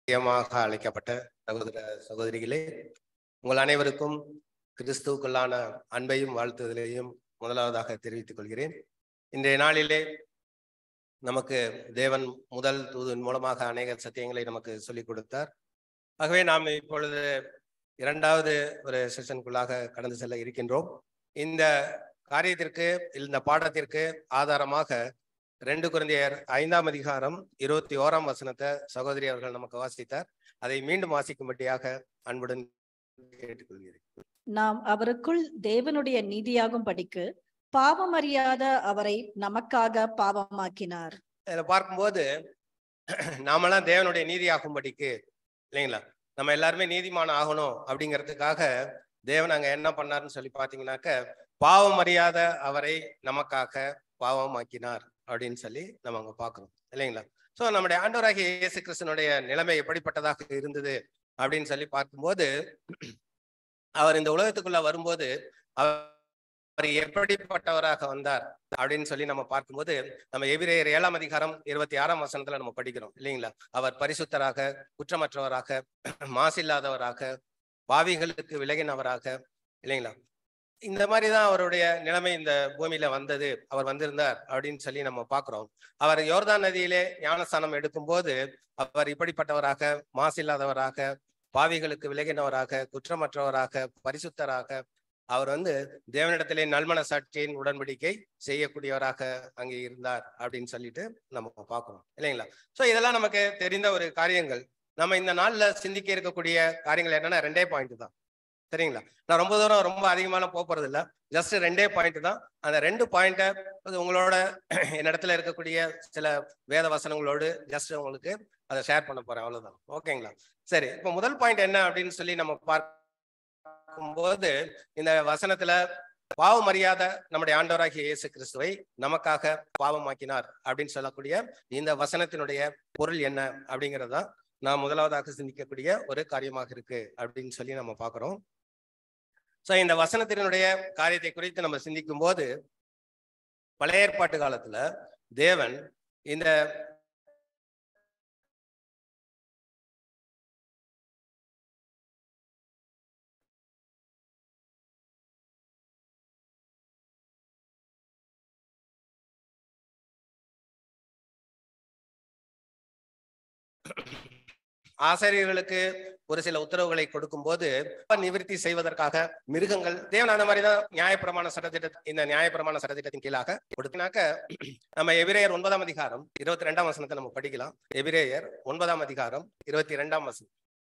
பிரியமாக அழைக்கப்பட்ட சகோதர சகோதரிகளே உங்கள் அனைவருக்கும் கிறிஸ்துவுக்குள்ளான அன்பையும் வாழ்த்துதலையும் முதலாவதாக தெரிவித்துக் கொள்கிறேன் இன்றைய நாளிலே நமக்கு தேவன் முதல் தூதின் மூலமாக அநேக சத்தியங்களை நமக்கு சொல்லிக் கொடுத்தார் ஆகவே நாம் இப்பொழுது இரண்டாவது ஒரு செஷனுக்குள்ளாக கடந்து செல்ல இருக்கின்றோம் இந்த காரியத்திற்கு இந்த பாடத்திற்கு ஆதாரமாக ரெண்டு குழந்தையர் ஐந்தாம் அதிகாரம் இருபத்தி ஓராம் வசனத்தை சகோதரி அவர்கள் நமக்கு வாசித்தார் அதை மீண்டும் வாசிக்கும்படியாக அன்புடன் கேட்டுக்கொள்கிறேன் நாம் அவருக்குள் தேவனுடைய நீதியாகும் படிக்கு பாவம் அறியாத அவரை நமக்காக பாவமாக்கினார் இதை பார்க்கும்போது நாமெல்லாம் தேவனுடைய நீதியாகும்படிக்கு இல்லைங்களா நம்ம எல்லாருமே நீதிமான ஆகணும் அப்படிங்கிறதுக்காக தேவன் அங்க என்ன பண்ணாருன்னு சொல்லி பாத்தீங்கன்னாக்க பாவம் அறியாத அவரை நமக்காக பாவமாக்கினார் அப்படின்னு சொல்லி நம்ம அங்க பாக்குறோம் இல்லைங்களா சோ நம்முடைய ஆண்டவராகிய இயேசு கிறிஸ்தனுடைய நிலைமை எப்படிப்பட்டதாக இருந்தது அப்படின்னு சொல்லி பார்க்கும்போது அவர் இந்த உலகத்துக்குள்ள வரும்போது அவர் எப்படிப்பட்டவராக வந்தார் அப்படின்னு சொல்லி நம்ம பார்க்கும்போது நம்ம எபிரேயர் ஏழாம் அதிகாரம் இருபத்தி ஆறாம் வசனத்துல நம்ம படிக்கிறோம் இல்லைங்களா அவர் பரிசுத்தராக குற்றமற்றவராக மாசில்லாதவராக பாவிகளுக்கு விலகினவராக இல்லைங்களா இந்த மாதிரி தான் அவருடைய நிலைமை இந்த பூமியில வந்தது அவர் வந்திருந்தார் அப்படின்னு சொல்லி நம்ம பார்க்கிறோம் அவர் யோர்தான் நதியிலே ஞானஸ்தானம் எடுக்கும்போது அவர் இப்படிப்பட்டவராக மாசில்லாதவராக பாவிகளுக்கு விலகினவராக குற்றமற்றவராக பரிசுத்தராக அவர் வந்து தேவனிடத்திலே நல்மன சாட்சியின் உடன்படிக்கை செய்யக்கூடியவராக அங்கே இருந்தார் அப்படின்னு சொல்லிட்டு நம்ம பார்க்கிறோம் இல்லைங்களா சோ இதெல்லாம் நமக்கு தெரிந்த ஒரு காரியங்கள் நம்ம இந்த நாள்ல சிந்திக்க இருக்கக்கூடிய காரியங்கள் என்னன்னா ரெண்டே பாயிண்ட் தான் சரிங்களா நான் ரொம்ப தூரம் ரொம்ப அதிகமான போறது இல்ல ஜஸ்ட் ரெண்டே பாயிண்ட் தான் அந்த ரெண்டு பாயிண்ட்டை உங்களோட என்னிடத்துல இருக்கக்கூடிய சில வேத வசனங்களோடு ஜஸ்ட் உங்களுக்கு அதை ஷேர் பண்ண போறேன் அவ்வளவுதான் ஓகேங்களா சரி இப்போ முதல் பாயிண்ட் என்ன அப்படின்னு சொல்லி நம்ம பார்க்கும்போது இந்த வசனத்துல பாவம் அறியாத நம்முடைய ஆண்டவராகிய இயேசு கிறிஸ்துவை நமக்காக பாவமாக்கினார் அப்படின்னு சொல்லக்கூடிய இந்த வசனத்தினுடைய பொருள் என்ன அப்படிங்கிறதா நான் முதலாவதாக சிந்திக்கக்கூடிய ஒரு காரியமாக இருக்கு அப்படின்னு சொல்லி நம்ம பார்க்கிறோம் ஸோ இந்த வசனத்தினுடைய காரியத்தை குறித்து நம்ம சிந்திக்கும் போது பழைய ஏற்பாட்டு காலத்துல தேவன் இந்த ஆசிரியர்களுக்கு ஒரு சில உத்தரவுகளை கொடுக்கும் போது நிவர்த்தி செய்வதற்காக மிருகங்கள் தேவன் அந்த மாதிரிதான் நியாயப்பிரமாண சட்டத்திட்ட இந்த நியாயப்பிரமாண சட்டத்திட்டத்தின் கீழாக கொடுத்தினாக்க நம்ம எபிரேயர் ஒன்பதாம் அதிகாரம் இருபத்தி ரெண்டாம் வசனத்தை நம்ம படிக்கலாம் எபிரேயர் ஒன்பதாம் அதிகாரம் இருபத்தி ரெண்டாம் வசனம்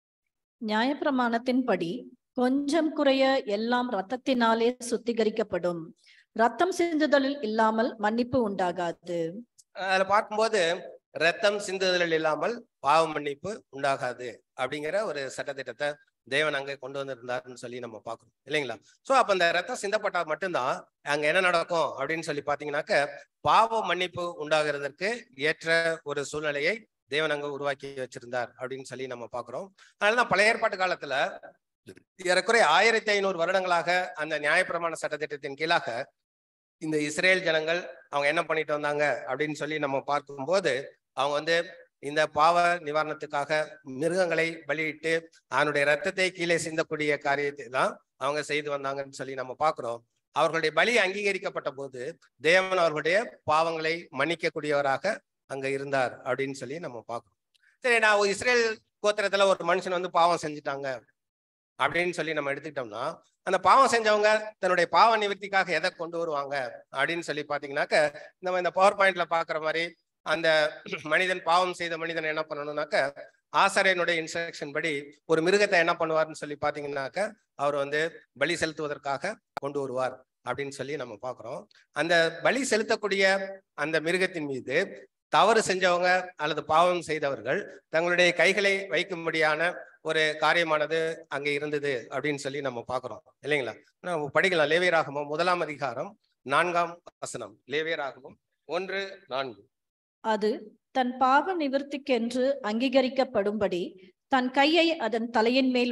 நியாயப்பிரமாணத்தின்படி கொஞ்சம் குறைய எல்லாம் ரத்தத்தினாலே சுத்திகரிக்கப்படும் ரத்தம் சிந்துதலில் இல்லாமல் மன்னிப்பு உண்டாகாது அதுல பார்க்கும்போது ரத்தம் சிந்துதலில் இல்லாமல் பாவ மன்னிப்பு உண்டாகாது அப்படிங்கிற ஒரு சட்டத்திட்டத்தை தேவன் அங்கே கொண்டு வந்திருந்தாருன்னு சொல்லி நம்ம பார்க்கணும் இல்லைங்களா சோ அப்ப அந்த ரத்தம் சிந்தப்பட்டா மட்டும்தான் அங்க என்ன நடக்கும் அப்படின்னு சொல்லி பாத்தீங்கன்னாக்க பாவ மன்னிப்பு உண்டாகிறதற்கு ஏற்ற ஒரு சூழ்நிலையை தேவன் அங்க உருவாக்கி வச்சிருந்தார் அப்படின்னு சொல்லி நம்ம பாக்குறோம் அதனாலதான் பழைய ஏற்பாட்டு காலத்துல ஏறக்குறைய ஆயிரத்தி ஐநூறு வருடங்களாக அந்த நியாயப்பிரமாண சட்டத்திட்டத்தின் கீழாக இந்த இஸ்ரேல் ஜனங்கள் அவங்க என்ன பண்ணிட்டு வந்தாங்க அப்படின்னு சொல்லி நம்ம பார்க்கும்போது அவங்க வந்து இந்த பாவ நிவாரணத்துக்காக மிருகங்களை பலியிட்டு அதனுடைய ரத்தத்தை கீழே சிந்தக்கூடிய காரியத்தை தான் அவங்க செய்து வந்தாங்கன்னு சொல்லி நம்ம பார்க்கிறோம் அவர்களுடைய பலி அங்கீகரிக்கப்பட்ட போது தேவன் அவர்களுடைய பாவங்களை மன்னிக்கக்கூடியவராக அங்க இருந்தார் அப்படின்னு சொல்லி நம்ம பார்க்கிறோம் சரி நான் இஸ்ரேல் கோத்திரத்துல ஒரு மனுஷன் வந்து பாவம் செஞ்சுட்டாங்க அப்படின்னு சொல்லி நம்ம எடுத்துக்கிட்டோம்னா அந்த பாவம் செஞ்சவங்க தன்னுடைய பாவ நிவர்த்திக்காக எதை கொண்டு வருவாங்க அப்படின்னு சொல்லி பாத்தீங்கன்னாக்க நம்ம இந்த பவர் பாயிண்ட்ல பாக்குற மாதிரி அந்த மனிதன் பாவம் செய்த மனிதன் என்ன பண்ணணும்னாக்க ஆசாரியனுடைய இன்ஸ்ட்ரக்ஷன் படி ஒரு மிருகத்தை என்ன பண்ணுவார்னு சொல்லி பாத்தீங்கன்னாக்க அவர் வந்து பலி செலுத்துவதற்காக கொண்டு வருவார் அப்படின்னு சொல்லி நம்ம பாக்குறோம் அந்த பலி செலுத்தக்கூடிய அந்த மிருகத்தின் மீது தவறு செஞ்சவங்க அல்லது பாவம் செய்தவர்கள் தங்களுடைய கைகளை வைக்கும்படியான ஒரு காரியமானது அங்க இருந்தது அப்படின்னு சொல்லி நம்ம பாக்குறோம் இல்லைங்களா நம்ம படிக்கலாம் லேவியராகமம் முதலாம் அதிகாரம் நான்காம் வசனம் லேவியராகமம் ஒன்று நான்கு அது தன் பாவ நிவர்த்திக்கென்று அங்கீகரிக்கப்படும்படி தன் கையை அதன் தலையின் மேல் வைத்து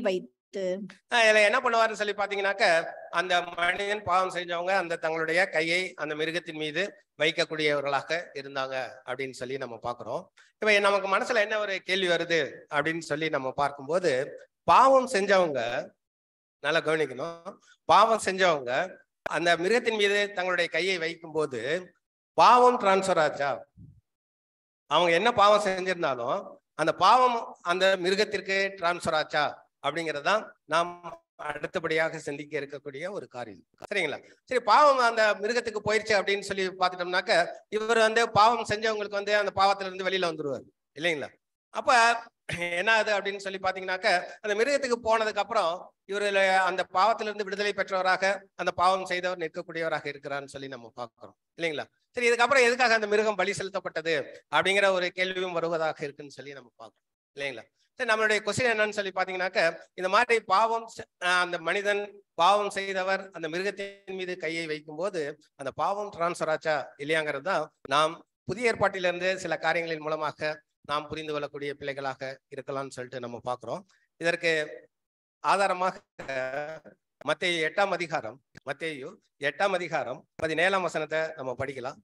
வைத்து ஆஹ் இதுல என்ன பண்ணுவாருன்னு சொல்லி பாத்தீங்கன்னாக்க அந்த மனிதன் பாவம் செஞ்சவங்க அந்த தங்களுடைய கையை அந்த மிருகத்தின் மீது வைக்கக்கூடியவர்களாக இருந்தாங்க அப்படின்னு சொல்லி நம்ம பார்க்கிறோம் இப்ப நமக்கு மனசுல என்ன ஒரு கேள்வி வருது அப்படின்னு சொல்லி நம்ம பார்க்கும்போது பாவம் செஞ்சவங்க நல்லா கவனிக்கணும் பாவம் செஞ்சவங்க அந்த மிருகத்தின் மீது தங்களுடைய கையை வைக்கும்போது பாவம் டிரான்ஸ்ஃபர் ஆச்சா அவங்க என்ன பாவம் செஞ்சிருந்தாலும் அந்த பாவம் அந்த மிருகத்திற்கு டிரான்ஸ்ஃபர் ஆச்சா அப்படிங்கறதுதான் நாம் அடுத்தபடியாக சிந்திக்க இருக்கக்கூடிய ஒரு காரியம் சரிங்களா சரி பாவம் அந்த மிருகத்துக்கு போயிருச்சு அப்படின்னு சொல்லி பார்த்துட்டோம்னாக்க இவர் வந்து பாவம் செஞ்சவங்களுக்கு வந்து அந்த பாவத்துல இருந்து வெளியில வந்துருவார் இல்லைங்களா அப்ப என்ன ஆகுது அப்படின்னு சொல்லி பாத்தீங்கன்னாக்க அந்த மிருகத்துக்கு போனதுக்கு அப்புறம் இவரு அந்த பாவத்திலிருந்து விடுதலை பெற்றவராக அந்த பாவம் செய்தவர் நிற்கக்கூடியவராக இருக்கிறான்னு சொல்லி நம்ம பார்க்கிறோம் இல்லைங்களா சரி இதுக்கப்புறம் எதுக்காக அந்த மிருகம் பலி செலுத்தப்பட்டது அப்படிங்கிற ஒரு கேள்வியும் வருவதாக இருக்குன்னு சொல்லி நம்ம பார்க்கிறோம் இல்லைங்களா சரி நம்மளுடைய கொஸ்டின் என்னன்னு சொல்லி பாத்தீங்கன்னாக்க இந்த மாதிரி பாவம் செ- ஆஹ் அந்த மனிதன் பாவம் செய்தவர் அந்த மிருகத்தின் மீது கையை வைக்கும்போது அந்த பாவம் டிரான்ஸ்ஃபர் ஆச்சா இல்லையாங்கிறது தான் நாம் புதிய ஏற்பாட்டிலிருந்து சில காரியங்களின் மூலமாக நாம் புரிந்து கொள்ளக்கூடிய பிள்ளைகளாக இருக்கலாம்னு சொல்லிட்டு நம்ம பார்க்கிறோம் இதற்கு ஆதாரமாக மத்தேயு எட்டாம் அதிகாரம் மத்தேயு எட்டாம் அதிகாரம் பதினேழாம் வசனத்தை நம்ம படிக்கலாம்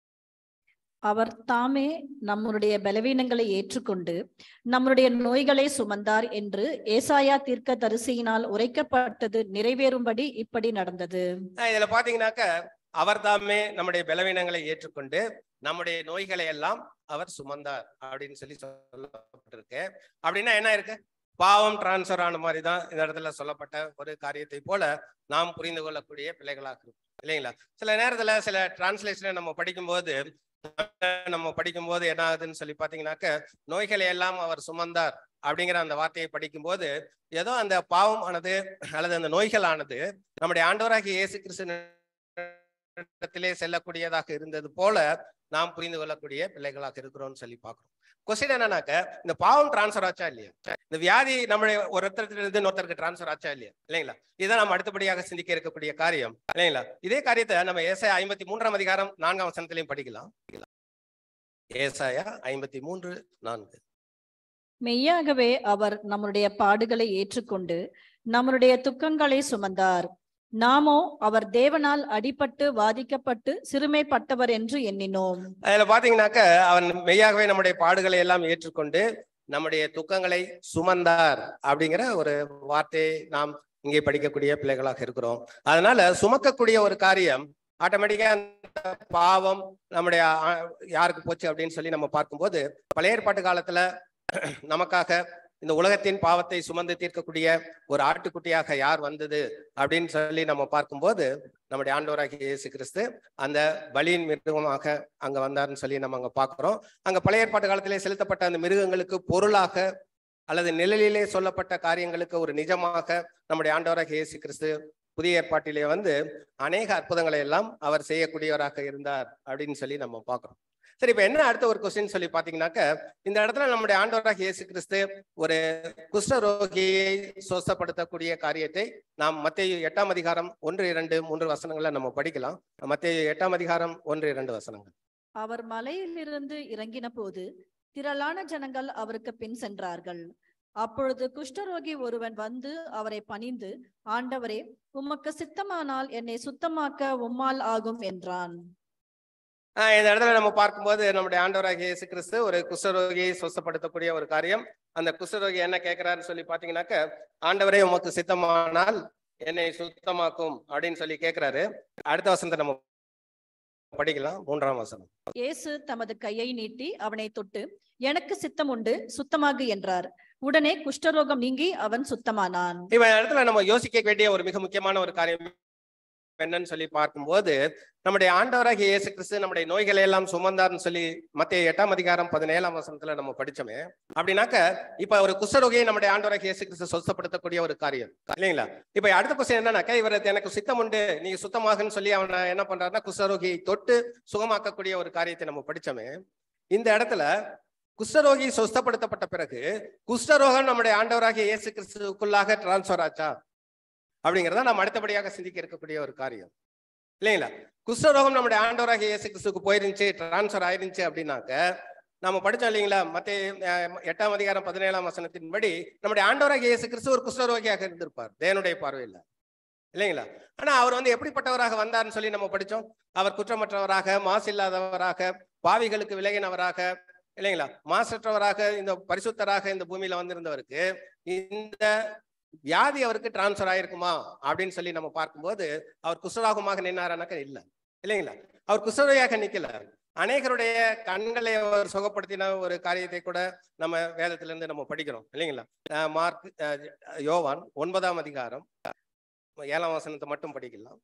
அவர் தாமே நம்முடைய பலவீனங்களை ஏற்றுக்கொண்டு நம்முடைய நோய்களை சுமந்தார் என்று ஏசாயா தீர்க்க தரிசியினால் உரைக்கப்பட்டது நிறைவேறும்படி இப்படி நடந்தது ஆஹ் இதுல பாத்தீங்கன்னாக்க அவர் தாமே நம்முடைய பலவீனங்களை ஏற்றுக்கொண்டு நம்முடைய நோய்களை எல்லாம் அவர் சுமந்தார் அப்படின்னு சொல்லி சொல்லப்பட்டிருக்கு அப்படின்னா என்ன இருக்கு பாவம் டிரான்ஸ்ஃபர் ஆன மாதிரி தான் இந்த இடத்துல சொல்லப்பட்ட ஒரு காரியத்தை போல நாம் புரிந்து கொள்ளக்கூடிய பிள்ளைகளாக இருக்கும் இல்லைங்களா சில நேரத்துல சில டிரான்ஸ்லேஷனை நம்ம படிக்கும்போது நம்ம படிக்கும்போது என்ன ஆகுதுன்னு சொல்லி பாத்தீங்கன்னாக்க நோய்களை எல்லாம் அவர் சுமந்தார் அப்படிங்கிற அந்த வார்த்தையை படிக்கும்போது ஏதோ அந்த பாவம் ஆனது அல்லது அந்த நோய்கள் ஆனது நம்முடைய ஆண்டவராகிய இயேசு கிறிஸ்து இடத்திலே செல்லக்கூடியதாக இருந்தது போல நாம் புரிந்து கொள்ளக்கூடிய பிள்ளைகளாக இருக்கிறோம்னு சொல்லி பார்க்கிறோம் கொஸ்டின் என்னன்னாக்க இந்த பாவம் டிரான்ஸ்ஃபர் ஆச்சா இல்லையா இந்த வியாதி நம்முடைய ஒரு இடத்திலிருந்து இன்னொருத்தருக்கு டிரான்ஸ்ஃபர் ஆச்சா இல்லையா இல்லைங்களா இதை நம்ம அடுத்தபடியாக சிந்திக்க இருக்கக்கூடிய காரியம் இல்லைங்களா இதே காரியத்தை நம்ம ஏசாயா ஐம்பத்தி மூன்றாம் அதிகாரம் நான்காம் வசனத்திலையும் படிக்கலாம் ஏசாயா ஐம்பத்தி மூன்று நான்கு மெய்யாகவே அவர் நம்முடைய பாடுகளை ஏற்றுக்கொண்டு நம்முடைய துக்கங்களை சுமந்தார் நாமோ அவர் தேவனால் அடிபட்டு வாதிக்கப்பட்டு சிறுமைப்பட்டவர் என்று எண்ணினோம் அதுல பாத்தீங்கன்னாக்க அவன் மெய்யாகவே நம்முடைய பாடுகளை எல்லாம் ஏற்றுக்கொண்டு நம்முடைய துக்கங்களை சுமந்தார் அப்படிங்கிற ஒரு வார்த்தையை நாம் இங்கே படிக்கக்கூடிய பிள்ளைகளாக இருக்கிறோம் அதனால சுமக்கக்கூடிய ஒரு காரியம் ஆட்டோமேட்டிக்கா அந்த பாவம் நம்முடைய ஆ, யாருக்கு போச்சு அப்படின்னு சொல்லி நம்ம பார்க்கும்போது பழைய ஏற்பாட்டு காலத்துல நமக்காக இந்த உலகத்தின் பாவத்தை சுமந்து தீர்க்கக்கூடிய ஒரு ஆட்டுக்குட்டியாக யார் வந்தது அப்படின்னு சொல்லி நம்ம பார்க்கும்போது நம்முடைய ஆண்டவராகிய இயேசு கிறிஸ்து அந்த பலியின் மிருகமாக அங்க வந்தார்னு சொல்லி நம்ம அங்க பார்க்கிறோம் அங்க பழைய ஏற்பாட்டு காலத்திலே செலுத்தப்பட்ட அந்த மிருகங்களுக்கு பொருளாக அல்லது நிழலிலே சொல்லப்பட்ட காரியங்களுக்கு ஒரு நிஜமாக நம்முடைய ஆண்டவராகிய இயேசு கிறிஸ்து புதிய ஏற்பாட்டிலே வந்து அநேக அற்புதங்களை எல்லாம் அவர் செய்யக்கூடியவராக இருந்தார் அப்படின்னு சொல்லி நம்ம பார்க்கிறோம் சரி இப்ப என்ன அடுத்த ஒரு கொஸ்டின் சொல்லி பாத்தீங்கன்னாக்க இந்த இடத்துல நம்முடைய ஆண்டவராக இயேசு கிறிஸ்து ஒரு குஷ்டரோகியை சுவசப்படுத்தக்கூடிய காரியத்தை நாம் மத்திய எட்டாம் அதிகாரம் ஒன்று இரண்டு மூன்று வசனங்களை நம்ம படிக்கலாம் மத்திய எட்டாம் அதிகாரம் ஒன்று இரண்டு வசனங்கள் அவர் மலையிலிருந்து இறங்கின போது திரளான ஜனங்கள் அவருக்கு பின் சென்றார்கள் அப்பொழுது குஷ்டரோகி ஒருவன் வந்து அவரை பணிந்து ஆண்டவரே உமக்கு சித்தமானால் என்னை சுத்தமாக்க உம்மால் ஆகும் என்றான் ஆஹ் இந்த இடத்துல நம்ம பார்க்கும்போது நம்முடைய ஆண்டவராகிய இயேசு கிறிஸ்து ஒரு குஷ்டரோகியை சுத்தப்படுத்தக்கூடிய ஒரு காரியம் அந்த குஷ்டரோகி என்ன கேட்கிறாருன்னு சொல்லி பாத்தீங்கன்னாக்க ஆண்டவரே உமக்கு சித்தமானால் என்னை சுத்தமாக்கும் அப்படின்னு சொல்லி கேட்கிறாரு அடுத்த வசனத்தை நம்ம படிக்கலாம் மூன்றாம் வசனம் இயேசு தமது கையை நீட்டி அவனை தொட்டு எனக்கு சித்தம் உண்டு சுத்தமாகு என்றார் உடனே குஷ்டரோகம் நீங்கி அவன் சுத்தமானான் இப்ப இந்த இடத்துல நம்ம யோசிக்க வேண்டிய ஒரு மிக முக்கியமான ஒரு காரியம் என்னன்னு சொல்லி பார்க்கும்போது நம்முடைய ஆண்டவராகிய இயேசு கிறிஸ்து நம்முடைய நோய்களை எல்லாம் சுமந்தார்னு சொல்லி மத்திய எட்டாம் அதிகாரம் பதினேழாம் வசனத்துல நம்ம படிச்சோமே அப்படின்னாக்க இப்ப ஒரு குஷ்டரோகியை நம்முடைய ஆண்டவராகிய இயேசு கிறிஸ்து சொஸ்தப்படுத்தக்கூடிய ஒரு காரியம் இல்லைங்களா இப்ப அடுத்த கொஸ்டின் என்னன்னாக்கா இவர் எனக்கு சித்தம் உண்டு நீங்க சுத்தமாகன்னு சொல்லி அவன் என்ன பண்றாருன்னா குஷ்டரோகியை தொட்டு சுகமாக்கக்கூடிய ஒரு காரியத்தை நம்ம படிச்சோமே இந்த இடத்துல குஷ்டரோகி சொஸ்தப்படுத்தப்பட்ட பிறகு குஷ்டரோகம் நம்முடைய ஆண்டவராகிய இயேசு கிறிஸ்துக்குள்ளாக டிரான்ஸ்ஃபர் ஆச்சா அப்படிங்கிறத நம்ம அடுத்தபடியாக சிந்திக்க இருக்கக்கூடிய ஒரு காரியம் இல்லைங்களா குஷ்டரோகம் நம்முடைய ஆண்டவராகிய இயேசு கிறிஸ்துக்கு போயிருந்துச்சு டிரான்ஸ்ஃபர் ஆயிருந்துச்சு அப்படின்னாக்க நம்ம படிச்சோம் இல்லைங்களா மத்திய எட்டாம் அதிகாரம் பதினேழாம் வசனத்தின்படி நம்முடைய ஆண்டவராக இயேசு கிறிஸ்து ஒரு குஷ்டரோகியாக இருந்திருப்பார் தேவனுடைய பார்வையில் இல்லைங்களா ஆனா அவர் வந்து எப்படிப்பட்டவராக வந்தார்னு சொல்லி நம்ம படிச்சோம் அவர் குற்றமற்றவராக மாசு இல்லாதவராக பாவிகளுக்கு விலகினவராக இல்லைங்களா மாசற்றவராக இந்த பரிசுத்தராக இந்த பூமியில வந்திருந்தவருக்கு இந்த வியாதி அவருக்கு டிரான்ஸ்ஃபர் ஆயிருக்குமா அப்படின்னு சொல்லி நம்ம பார்க்கும்போது அவர் குஷ்டரோகமாக நின்னாரானாக்க இல்ல இல்லைங்களா அவர் குஷ்டரோகியாக நிக்கல அநேகருடைய கண்களை அவர் சுகப்படுத்தின ஒரு காரியத்தை கூட நம்ம வேதத்துல இருந்து நம்ம படிக்கிறோம் இல்லைங்களா அஹ் மார்க் அஹ் யோவான் ஒன்பதாம் அதிகாரம் ஏழாம் வசனத்தை மட்டும் படிக்கலாம்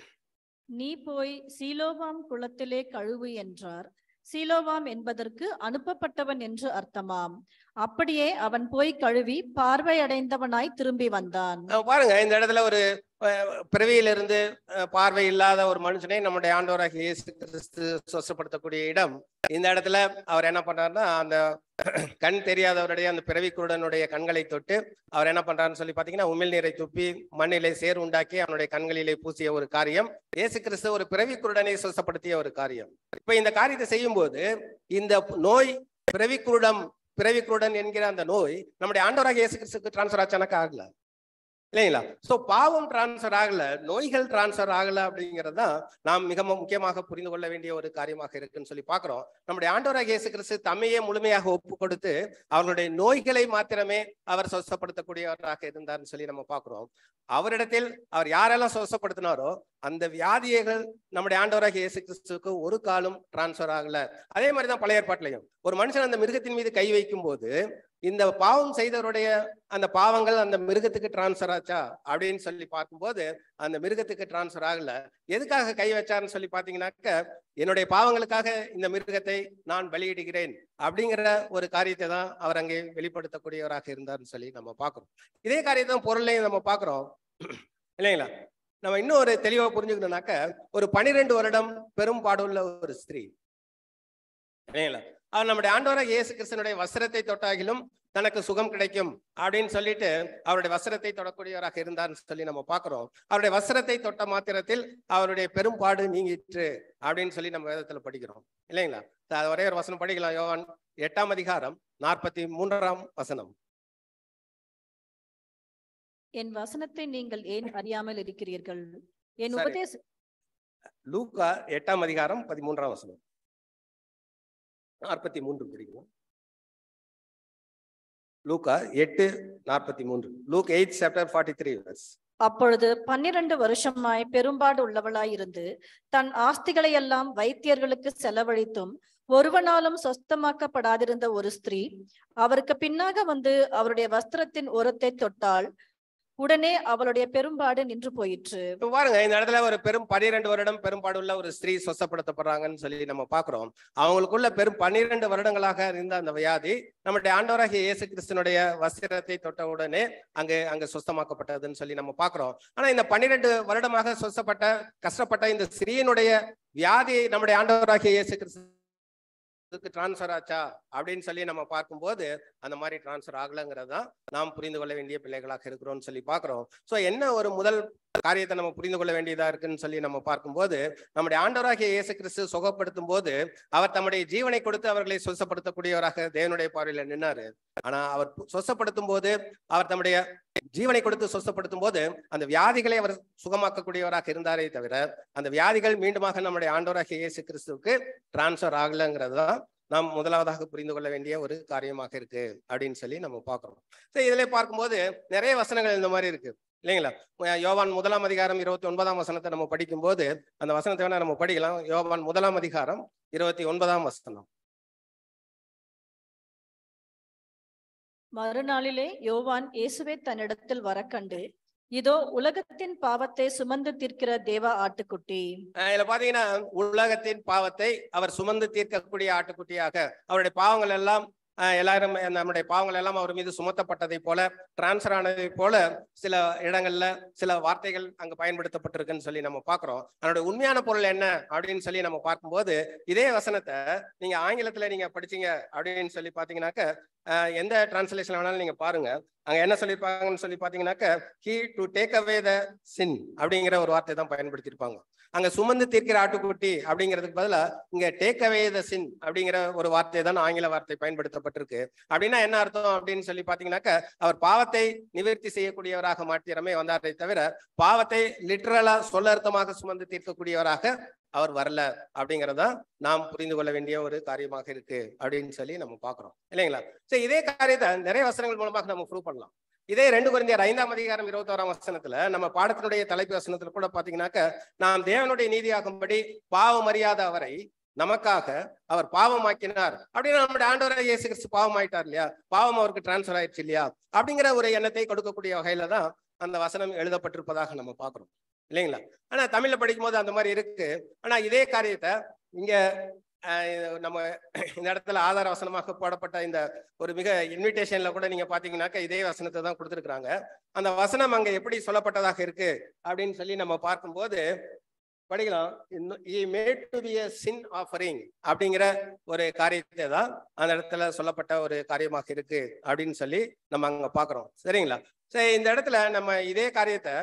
நீ போய் சீலோவாம் குளத்திலே கழுவு என்றார் சீலோவாம் என்பதற்கு அனுப்பப்பட்டவன் என்று அர்த்தமாம் அப்படியே அவன் போய் கழுவி பார்வையடைந்தவனாய் திரும்பி வந்தான் அஹ் பாருங்க இந்த இடத்துல ஒரு அஹ், பிறவியிலிருந்து அஹ், பார்வை இல்லாத ஒரு மனுஷனை நம்முடைய ஆண்டவராக இயேசு கிறிஸ்து சொசப்படுத்தக்கூடிய இடம் இந்த இடத்துல அவர் என்ன பண்றாருன்னா அந்த கண் தெரியாதவருடைய அந்த பிறவி குருடனுடைய கண்களை தொட்டு அவர் என்ன பண்றாருன்னு சொல்லி பாத்தீங்கன்னா உமிழ் நீரை துப்பி மண்ணிலே சேர் உண்டாக்கி அவனுடைய கண்களிலே பூசிய ஒரு காரியம் இயேசு கிறிஸ்து ஒரு பிறவி குருடனை சுத்தப்படுத்திய ஒரு காரியம் இப்ப இந்த காரியத்தை செய்யும்போது இந்த நோய் பிறவி குருடம் பிறவி குருடன் என்கிற அந்த நோய் நம்முடைய ஆண்டவராக இயேசு கிறிஸ்துக்கு டிரான்ஸ்ஃபர் ஆச்சானக்கு ஆகல இல்லைங்களா சோ பாவம் டிரான்ஸ்ஃபர் ஆகல நோய்கள் டிரான்ஸ்ஃபர் ஆகல அப்படிங்கிறது தான் நாம் மிக முக்கியமாக புரிந்து கொள்ள வேண்டிய ஒரு காரியமாக இருக்குன்னு சொல்லி பார்க்கிறோம் நம்முடைய ஆண்டவராக இயேசு கிறிஸ்து தம்மையே முழுமையாக ஒப்பு கொடுத்து அவர்களுடைய நோய்களை மாத்திரமே அவர் சொசப்படுத்தக்கூடியவராக இருந்தார்னு சொல்லி நம்ம பார்க்கிறோம் அவரிடத்தில் அவர் யாரெல்லாம் சொசப்படுத்தினாரோ அந்த வியாதிகள் நம்முடைய ஆண்டவராக இயேசு கிறிஸ்துவுக்கு ஒரு காலம் டிரான்ஸ்ஃபர் ஆகல அதே மாதிரி தான் பழைய ஏற்பாட்டிலையும் ஒரு மனுஷன் அந்த மிருகத்தின் மீது கை வைக்கும் போது இந்த பாவம் செய்தவருடைய அந்த பாவங்கள் அந்த மிருகத்துக்கு டிரான்ஸ்ஃபர் ஆச்சா அப்படின்னு சொல்லி பார்க்கும்போது அந்த மிருகத்துக்கு டிரான்ஸ்ஃபர் ஆகல எதுக்காக கை வச்சாருன்னு சொல்லி பாத்தீங்கன்னாக்க என்னுடைய பாவங்களுக்காக இந்த மிருகத்தை நான் பலியிடுகிறேன் அப்படிங்கிற ஒரு காரியத்தை தான் அவர் அங்கே வெளிப்படுத்தக்கூடியவராக இருந்தார்னு சொல்லி நம்ம பார்க்கிறோம் இதே காரியத்தை தான் பொருளையும் நம்ம பார்க்கிறோம் இல்லைங்களா நம்ம இன்னும் ஒரு தெளிவா புரிஞ்சுக்கணும்னாக்க ஒரு பனிரெண்டு வருடம் பெரும்பாடுள்ள ஒரு ஸ்திரீ இல்லைங்களா அவர் நம்முடைய ஆண்டவராக இயேசு கிறிஸ்தனுடைய வஸ்திரத்தை தொட்டாகிலும் தனக்கு சுகம் கிடைக்கும் அப்படின்னு சொல்லிட்டு அவருடைய வஸ்திரத்தை தொடக்கூடியவராக இருந்தார்னு சொல்லி நம்ம பார்க்கிறோம் அவருடைய வஸ்திரத்தை தொட்ட மாத்திரத்தில் அவருடைய பெரும்பாடு நீங்கிற்று அப்படின்னு சொல்லி நம்ம வேதத்துல படிக்கிறோம் இல்லைங்களா அது ஒரே ஒரு வசனம் படிக்கலாம் யோவான் எட்டாம் அதிகாரம் நாற்பத்தி மூன்றாம் வசனம் என் வசனத்தை நீங்கள் ஏன் அறியாமல் இருக்கிறீர்கள் என் சரி. உபதேச லூக்கா எட்டாம் அதிகாரம் பதிமூன்றாம் வசனம் நாற்பத்தி மூன்று படிக்கிறோம் லூக்கா எட்டு நாற்பத்தி மூன்று Luke eight chapter forty three அப்பொழுது பன்னிரண்டு வருஷமாய் பெரும்பாடு உள்ளவளாய் இருந்து தன் ஆஸ்திகளை எல்லாம் வைத்தியர்களுக்கு செலவழித்தும் ஒருவனாலும் சொஸ்தமாக்கப்படாதிருந்த ஒரு ஸ்திரீ அவருக்கு பின்னாக வந்து அவருடைய வஸ்திரத்தின் ஓரத்தை தொட்டால் உடனே அவளுடைய பெரும்பாடு நின்று போயிற்று இப்ப பாருங்க இந்த இடத்துல ஒரு பெரும் பன்னிரெண்டு வருடம் பெரும்பாடுள்ள ஒரு ஸ்திரீ சொசப்படுத்தப்படுறாங்கன்னு சொல்லி நம்ம பாக்குறோம் அவங்களுக்குள்ள பெரும் பன்னிரெண்டு வருடங்களாக இருந்த அந்த வியாதி நம்முடைய ஆண்டவராகிய இயேசு கிறிஸ்தனுடைய வஸ்திரத்தை தொட்ட உடனே அங்கு அங்கு சுத்தமாக்கப்பட்டதுன்னு சொல்லி நம்ம பாக்குறோம் ஆனா இந்த பன்னிரெண்டு வருடமாக சொசப்பட்ட கஷ்டப்பட்ட இந்த ஸ்திரீயினுடைய வியாதி நம்முடைய ஆண்டவராகிய இயேசு கிறிஸ்து டிரான்ஸ்ஃபர் ஆச்சா அப்படின்னு சொல்லி நம்ம பார்க்கும்போது அந்த மாதிரி டிரான்ஸ்ஃபர் ஆகலைங்கிறது தான் நாம் புரிந்து கொள்ள வேண்டிய பிள்ளைகளாக இருக்கிறோம்னு சொல்லி பார்க்கிறோம் ஸோ என்ன ஒரு முதல் காரியத்தை நம்ம புரிந்து கொள்ள வேண்டியதா இருக்குன்னு சொல்லி நம்ம பார்க்கும்போது நம்முடைய ஆண்டவராகிய இயேசு கிறிஸ்து சுகப்படுத்தும் போது அவர் தம்முடைய ஜீவனை கொடுத்து அவர்களை சொசப்படுத்தக்கூடியவராக தேவனுடைய பார்வையில நின்னாரு ஆனா அவர் சொசப்படுத்தும் போது அவர் தம்முடைய ஜீவனை கொடுத்து சொசப்படுத்தும் போது அந்த வியாதிகளை அவர் சுகமாக்கக்கூடியவராக இருந்தாரே தவிர அந்த வியாதிகள் மீண்டுமாக நம்முடைய ஆண்டவராகிய இயேசு கிறிஸ்துவுக்கு டிரான்ஸ்ஃபர் ஆகலைங்கிறது தான் நாம் முதலாவதாக புரிந்து கொள்ள வேண்டிய ஒரு காரியமாக இருக்கு அப்படின்னு சொல்லி நம்ம பார்க்கிறோம் ஸோ இதுல பார்க்கும்போது நிறைய வசனங்கள் இந்த மாதிரி இருக்கு இல்லைங்களா அஹ் யோவான் முதலாம் அதிகாரம் இருபத்தி ஒன்பதாம் வசனத்தை நம்ம படிக்கும்போது அந்த வசனத்தை வேணா நம்ம படிக்கலாம் யோவான் முதலாம் அதிகாரம் இருபத்தி ஒன்பதாம் வசனம் மறுநாளிலே யோவான் இயேசுவை தன்னிடத்தில் வரக்கண்டு இதோ உலகத்தின் பாவத்தை சுமந்து தீர்க்கிற தேவ ஆட்டுக்குட்டி அஹ் இதுல பாத்தீங்கன்னா உலகத்தின் பாவத்தை அவர் சுமந்து தீர்க்கக்கூடிய ஆட்டுக்குட்டியாக அவருடைய பாவங்கள் எல்லாம் அஹ் எல்லாரும் நம்முடைய பாவங்கள் எல்லாம் அவர் மீது சுமத்தப்பட்டதை போல டிரான்ஸ்ஃபர் ஆனதை போல சில இடங்கள்ல சில வார்த்தைகள் அங்க பயன்படுத்தப்பட்டிருக்குன்னு சொல்லி நம்ம பார்க்கிறோம் அதனுடைய உண்மையான பொருள் என்ன அப்படின்னு சொல்லி நம்ம பார்க்கும்போது இதே வசனத்தை நீங்க ஆங்கிலத்துல நீங்க படிச்சீங்க அப்படின்னு சொல்லி பாத்தீங்கன்னாக்க அஹ் எந்த டிரான்ஸ்லேஷன் வேணாலும் நீங்க பாருங்க அங்க என்ன சொல்லியிருப்பாங்கன்னு சொல்லி பாத்தீங்கன்னாக்க he to take away the sin அப்படிங்கிற ஒரு வார்த்தை தான் பயன்படுத்தியிருப்பாங்க அங்க சுமந்து தீர்க்கிற ஆட்டுக்குட்டி அப்படிங்கிறதுக்கு பதிலா இங்க டேக் அவே த சின் அப்படிங்கிற ஒரு வார்த்தை தான் ஆங்கில வார்த்தை பயன்படுத்தப்பட்டிருக்கு அப்படின்னா என்ன அர்த்தம் அப்படின்னு சொல்லி பாத்தீங்கன்னாக்க அவர் பாவத்தை நிவர்த்தி செய்யக்கூடியவராக மாத்திரமே வந்தாரே தவிர பாவத்தை லிட்டரலா சொல்ல அர்த்தமாக சுமந்து தீர்க்கக்கூடியவராக அவர் வரல அப்படிங்கறதா நாம் புரிந்து கொள்ள வேண்டிய ஒரு காரியமாக இருக்கு அப்படின்னு சொல்லி நம்ம பாக்குறோம் இல்லைங்களா சரி இதே காரியத்தை நிறைய வசனங்கள் மூலமாக நம்ம ப்ரூவ் பண்ணலாம் இதே ரெண்டு குறைந்த ஐந்தாம் அதிகாரம் இருபத்தோராம் வசனத்துல நம்ம பாடத்தினுடைய தலைப்பு வசனத்துல கூட பாத்தீங்கன்னாக்க நாம் தேவனுடைய நீதியாகும்படி பாவம் அறியாத அவரை நமக்காக அவர் பாவமாக்கினார் அப்படின்னு நம்முடைய ஆண்டவரை இயேசு கிறிஸ்து பாவம் ஆயிட்டார் இல்லையா பாவம் அவருக்கு டிரான்ஸ்ஃபர் ஆயிடுச்சு இல்லையா அப்படிங்கிற ஒரு எண்ணத்தை கொடுக்கக்கூடிய வகையில தான் அந்த வசனம் எழுதப்பட்டிருப்பதாக நம்ம பாக்குறோம் இல்லைங்களா ஆனா தமிழ்ல படிக்கும் போது அந்த மாதிரி இருக்கு ஆனா இதே காரியத்தை இங்க அஹ், நம்ம இந்த இடத்துல ஆதார வசனமாக போடப்பட்ட இந்த ஒரு மிக இன்விடேஷன்ல கூட நீங்க பாத்தீங்கன்னாக்க இதே வசனத்தை தான் கொடுத்துருக்காங்க அந்த வசனம் அங்க எப்படி சொல்லப்பட்டதாக இருக்கு அப்படின்னு சொல்லி நம்ம பார்க்கும்போது படிக்கலாம் made to be sin offering அப்படிங்கிற ஒரு காரியத்தை தான் அந்த இடத்துல சொல்லப்பட்ட ஒரு காரியமாக இருக்கு அப்படின்னு சொல்லி நம்ம அங்க பாக்குறோம் சரிங்களா சரி இந்த இடத்துல நம்ம இதே காரியத்தை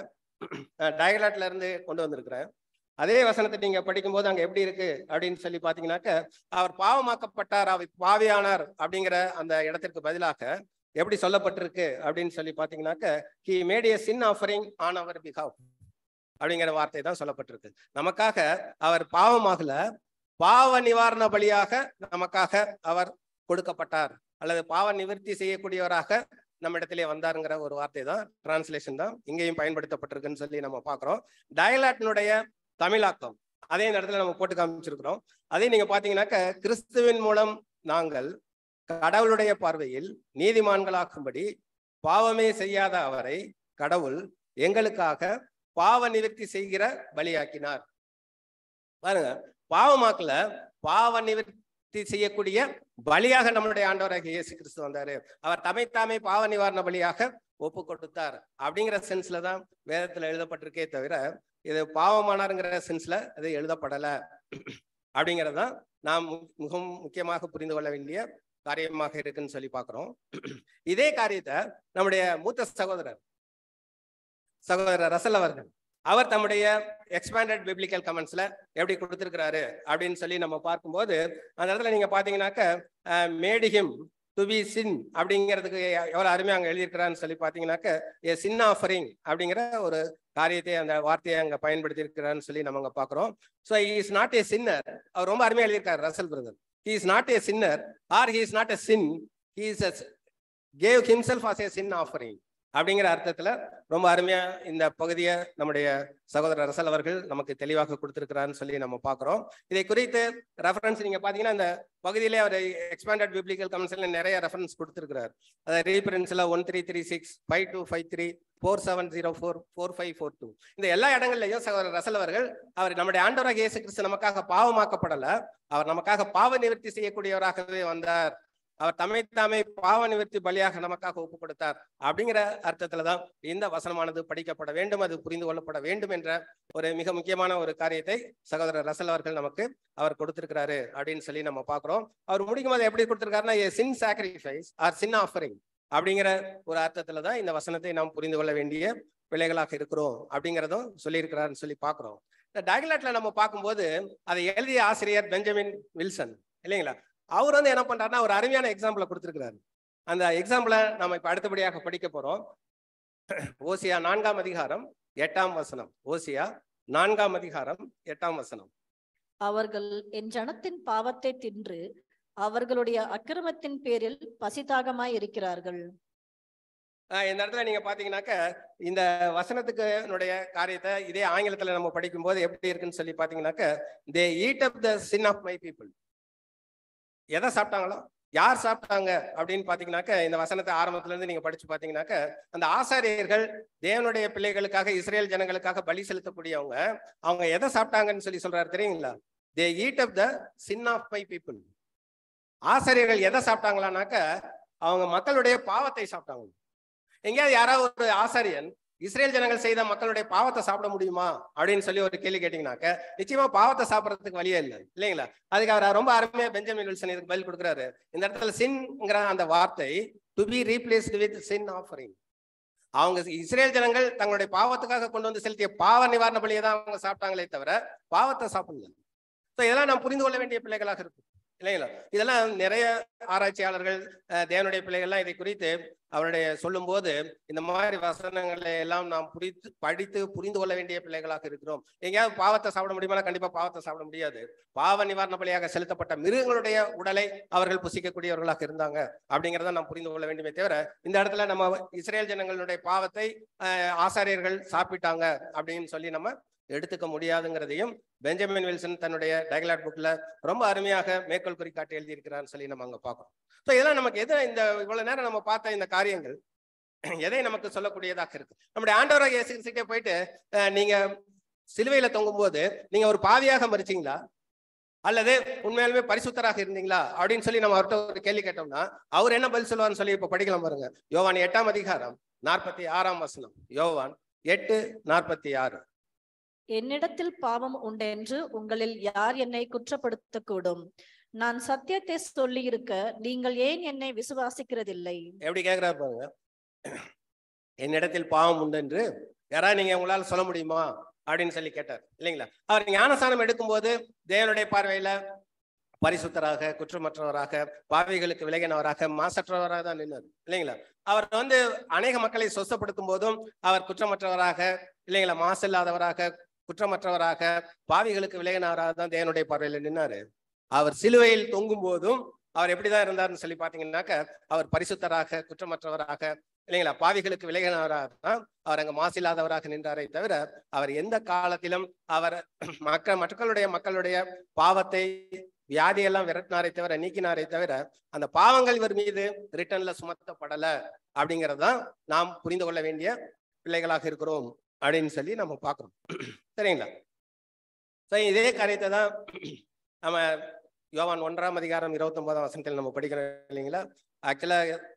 டயலாட்ல இருந்து கொண்டு வந்திருக்கிறேன் அதே வசனத்தை நீங்க படிக்கும்போது அங்க எப்படி இருக்கு அப்படின்னு சொல்லி பாத்தீங்கன்னாக்க அவர் பாவமாக்கப்பட்டார் அவர் பாவியானார் அப்படிங்கிற அந்த இடத்திற்கு பதிலாக எப்படி சொல்லப்பட்டிருக்கு அப்படின்னு சொல்லி பாத்தீங்கன்னாக்க he made a sin offering on our behalf அப்படிங்கிற வார்த்தை தான் சொல்லப்பட்டிருக்கு நமக்காக அவர் பாவமாகல பாவ நிவாரண பலியாக நமக்காக அவர் கொடுக்கப்பட்டார் அல்லது பாவ நிவர்த்தி செய்யக்கூடியவராக நம்ம இடத்திலே வந்தாருங்கிற ஒரு வார்த்தை தான் டிரான்ஸ்லேஷன் தான் இங்கேயும் பயன்படுத்தப்பட்டிருக்குன்னு சொல்லி நம்ம பார்க்கிறோம் டயலாட்டினுடைய தமிழாக்கம் அதே நேரத்தில் நம்ம போட்டு காமிச்சிருக்கிறோம் அதே நீங்க பாத்தீங்கன்னாக்க கிறிஸ்துவின் மூலம் நாங்கள் கடவுளுடைய பார்வையில் நீதிமான்களாக்கும்படி பாவமே செய்யாத அவரை கடவுள் எங்களுக்காக பாவ நிவர்த்தி செய்கிற பலியாக்கினார் பாருங்க பாவமாக்கல பாவ நிவர்த்தி செய்யக்கூடிய பலியாக நம்மளுடைய ஆண்டவராக இயேசு கிறிஸ்து வந்தாரு அவர் தமைத்தாமே பாவ நிவாரண பலியாக ஒப்பு கொடுத்தார் அப்படிங்கிற சென்ஸ்ல தான் வேதத்துல எழுதப்பட்டிருக்கே தவிர இது பாவமானாருங்கிற சென்ஸ்ல அது எழுதப்படல அப்படிங்கறதுதான் நாம் மு- மிகவும் முக்கியமாக புரிந்து கொள்ள வேண்டிய காரியமாக இருக்குன்னு சொல்லி பார்க்கிறோம் இதே காரியத்தை நம்முடைய மூத்த சகோதரர் சகோதரர் ரசல் அவர்கள் அவர் தம்முடைய எக்ஸ்பேண்டட் பிப்ளிக்கல் கமெண்ட்ஸ்ல எப்படி கொடுத்திருக்கிறாரு அப்படின்னு சொல்லி நம்ம பார்க்கும்போது அந்த இடத்துல நீங்க பாத்தீங்கன்னாக்க மேடிஹிம் டு பி சின் அப்படிங்கிறதுக்கு எவ்வளவு அருமையா அங்க எழுதியிருக்கிறான்னு சொல்லி பாத்தீங்கன்னாக்க ஏ சின் ஆஃபரிங் அப்படிங்கிற ஒரு காரியத்தை அந்த வார்த்தையை அங்க பயன்படுத்தி இருக்கிறான்னு சொல்லி நம்ம அங்க பாக்குறோம் so is not a sinner அவர் ரொம்ப அருமையா எழுதியிருக்காரு Russell brother he is not a sinner or he is not a sin he is gave himself as a sin offering அப்படிங்கிற அர்த்தத்துல ரொம்ப அருமையா இந்த பகுதியை நம்முடைய சகோதரர் ரசல் அவர்கள் நமக்கு தெளிவாக கொடுத்திருக்கிறான்னு சொல்லி நம்ம பார்க்கிறோம் இதை குறித்து ரெஃபரன்ஸ் நீங்க பாத்தீங்கன்னா இந்த பகுதியிலே அவர் எக்ஸ்பேண்டட் பிப்ளிக்கல் கமிஷன்ல நிறைய ரெஃபரன்ஸ் கொடுத்திருக்கிறார் அதை ரீஃபரன்ஸ்ல one three three six five two five three four seven zero four four five four two இந்த எல்லா இடங்கள்லயும் சகோதரர் ரசல் அவர்கள் அவர் நம்முடைய ஆண்டவராக இயேசு கிறிஸ்து நமக்காக பாவமாக்கப்படல அவர் நமக்காக பாவ நிவர்த்தி செய்யக்கூடியவராகவே வந்தார் அவர் தம்மை தாமே பாவ நிவர்த்தி பலியாக நமக்காக ஒப்பு கொடுத்தார் அப்படிங்கிற அர்த்தத்துலதான் இந்த வசனமானது படிக்கப்பட வேண்டும் அது புரிந்து கொள்ளப்பட வேண்டும் என்ற ஒரு மிக முக்கியமான ஒரு காரியத்தை சகோதரர் ரசல் அவர்கள் நமக்கு அவர் கொடுத்திருக்கிறாரு அப்படின்னு சொல்லி நம்ம பார்க்கிறோம் அவர் முடிக்கும் போது எப்படி கொடுத்திருக்காருன்னா sin sacrifice or sin offering அப்படிங்கிற ஒரு அர்த்தத்துல தான் இந்த வசனத்தை நாம் புரிந்து கொள்ள வேண்டிய பிள்ளைகளாக இருக்கிறோம் அப்படிங்கிறதும் சொல்லியிருக்கிறாருன்னு சொல்லி பார்க்கிறோம் இந்த டயலாட்ல நம்ம பார்க்கும்போது அதை எழுதிய ஆசிரியர் பெஞ்சமின் வில்சன் இல்லைங்களா அவர் வந்து என்ன பண்றாருன்னா ஒரு அருமையான எக்ஸாம்பிள கொடுத்திருக்கிறாரு அந்த எக்ஸாம்பிள நம்ம இப்ப அடுத்தபடியாக படிக்க போறோம் ஓசியா நான்காம் அதிகாரம் எட்டாம் வசனம் ஓசியா நான்காம் அதிகாரம் எட்டாம் வசனம் அவர்கள் என் ஜனத்தின் பாவத்தை தின்று அவர்களுடைய அக்கிரமத்தின் பேரில் பசிதாகமாய் இருக்கிறார்கள் ஆஹ் இந்த இடத்துல நீங்க பாத்தீங்கன்னாக்க இந்த வசனத்துக்கு னுடைய காரியத்தை இதே ஆங்கிலத்துல நம்ம படிக்கும்போது எப்படி இருக்குன்னு சொல்லி பாத்தீங்கன்னாக்க they eat up the sin of my people எதை சாப்பிட்டாங்களோ யார் சாப்பிட்டாங்க அப்படின்னு பாத்தீங்கன்னாக்க இந்த வசனத்தை ஆரம்பத்துல இருந்து நீங்க படிச்சு பாத்தீங்கன்னாக்க அந்த ஆசாரியர்கள் தேவனுடைய பிள்ளைகளுக்காக இஸ்ரேல் ஜனங்களுக்காக பலி செலுத்தக்கூடியவங்க அவங்க எதை சாப்பிட்டாங்கன்னு சொல்லி சொல்றாரு தெரியுங்களா they eat up the sin of my people ஆசாரியர்கள் எதை சாப்பிட்டாங்களானாக்க அவங்க மக்களுடைய பாவத்தை சாப்பிட்டாங்க எங்கேயாவது யாராவது ஒரு ஆசாரியன் இஸ்ரேல் ஜனங்கள் செய்த மக்களுடைய பாவத்தை சாப்பிட முடியுமா அப்படின்னு சொல்லி ஒரு கேள்வி கேட்டீங்கன்னாக்க நிச்சயமா பாவத்தை சாப்பிடறதுக்கு வழியே இல்லை இல்லைங்களா அதுக்கு அவர் ரொம்ப அருமையா பெஞ்சமின் வில்சன் இதுக்கு பதில் கொடுக்குறாரு இந்த இடத்துல சின்ங்கிற அந்த வார்த்தை to be replaced with sin offering அவங்க இஸ்ரேல் ஜனங்கள் தங்களுடைய பாவத்துக்காக கொண்டு வந்து செலுத்திய பாவ நிவாரண பலியை தான் அவங்க சாப்பிட்டாங்களே தவிர பாவத்தை சாப்பிடல ஸோ இதெல்லாம் நாம் புரிந்து கொள்ள வேண்டிய பிள்ளைகளாக இருக்கும் இல்லைங்களா இதெல்லாம் நிறைய ஆராய்ச்சியாளர்கள் அஹ், தேவனுடைய பிள்ளைகள்லாம் இதை குறித்து அவருடைய சொல்லும்போது இந்த மாதிரி வசனங்களை எல்லாம் நாம் புரித்து படித்து புரிந்து கொள்ள வேண்டிய பிள்ளைகளாக இருக்கிறோம் எங்கேயாவது பாவத்தை சாப்பிட முடியுமா கண்டிப்பா பாவத்தை சாப்பிட முடியாது பாவ நிவாரண பலியாக செலுத்தப்பட்ட மிருகங்களுடைய உடலை அவர்கள் புசிக்கக்கூடியவர்களாக இருந்தாங்க அப்படிங்கிறத நாம் புரிந்து கொள்ள வேண்டுமே தவிர இந்த இடத்துல நம்ம இஸ்ரேல் ஜனங்களுடைய பாவத்தை அஹ், ஆசாரியர்கள் சாப்பிட்டாங்க அப்படின்னு சொல்லி நம்ம எடுத்துக்க முடியாதுங்கிறதையும் பெஞ்சமின் வில்சன் தன்னுடைய டயலாட் புக்ல ரொம்ப அருமையாக மேற்கோள் குறிக்காட்டி எழுதியிருக்கிறான்னு சொல்லி நம்ம அங்க பார்க்கிறோம் ஸோ இதெல்லாம் நமக்கு எதை இந்த இவ்வளவு நேரம் நம்ம பார்த்த இந்த காரியங்கள் எதை நமக்கு சொல்லக்கூடியதாக இருக்கு நம்முடைய ஆண்டவராக இயேசு கிறிஸ்துக்கே போயிட்டு அஹ், நீங்க சிலுவையில தொங்கும் போது நீங்க ஒரு பாவியாக மறிச்சீங்களா அல்லது உண்மையாலுமே பரிசுத்தராக இருந்தீங்களா அப்படின்னு சொல்லி நம்ம அவர்கிட்ட ஒரு கேள்வி கேட்டோம்னா அவர் என்ன பதில் சொல்லுவார்னு சொல்லி இப்ப படிக்கலாம் பாருங்க யோவான் எட்டாம் அதிகாரம் நாற்பத்தி ஆறாம் வசனம் யோவான் எட்டு நாற்பத்தி ஆறு என்னிடத்தில் பாவம் உண்டென்று உங்களில் யார் என்னை குற்றப்படுத்தக்கூடும் நான் சத்தியத்தை சொல்லியிருக்க நீங்கள் ஏன் என்னை விசுவாசிக்கிறதில்லை எப்படி கேட்கிறாரு பாருங்க என்னிடத்தில் பாவம் உண்டு என்று யாராவது நீங்க உங்களால சொல்ல முடியுமா அப்படின்னு சொல்லி கேட்டார் இல்லைங்களா அவர் ஞானஸ்தானம் எடுக்கும்போது தேவனுடைய பார்வையில பரிசுத்தராக குற்றமற்றவராக பாவிகளுக்கு விலகினவராக மாசற்றவராக தான் நின்னார் இல்லைங்களா அவர் வந்து அநேக மக்களை சொசப்படுத்தும் போதும் அவர் குற்றமற்றவராக இல்லைங்களா மாசு இல்லாதவராக குற்றமற்றவராக பாவிகளுக்கு விலகினவராக தான் தேவனுடைய பார்வையில நின்னாரு அவர் சிலுவையில் தொங்கும் போதும் அவர் எப்படிதான் இருந்தாருன்னு சொல்லி பாத்தீங்கன்னாக்க அவர் பரிசுத்தராக குற்றமற்றவராக இல்லைங்களா பாவிகளுக்கு விலகினவராக தான் அவர் அங்க மாசில்லாதவராக நின்றாரே தவிர அவர் எந்த காலத்திலும் அவர் மக்கள் மக்களுடைய மக்களுடைய பாவத்தை வியாதியெல்லாம் விரட்டினாரே தவிர நீக்கினாரே தவிர அந்த பாவங்கள் இவர் மீது ரிட்டர்ன்ல சுமத்தப்படல அப்படிங்கறதுதான் நாம் புரிந்து கொள்ள வேண்டிய பிள்ளைகளாக இருக்கிறோம் அப்படின்னு சொல்லி நம்ம பார்க்கிறோம் சரிங்களா சரி இதே காரியத்தை தான் நம்ம யோவான் ஒன்றாம் அதிகாரம் இருபத்தி ஒன்பதாம் வசனத்தில் நம்ம படிக்கிறோம் இல்லைங்களா ஆக்சுவலா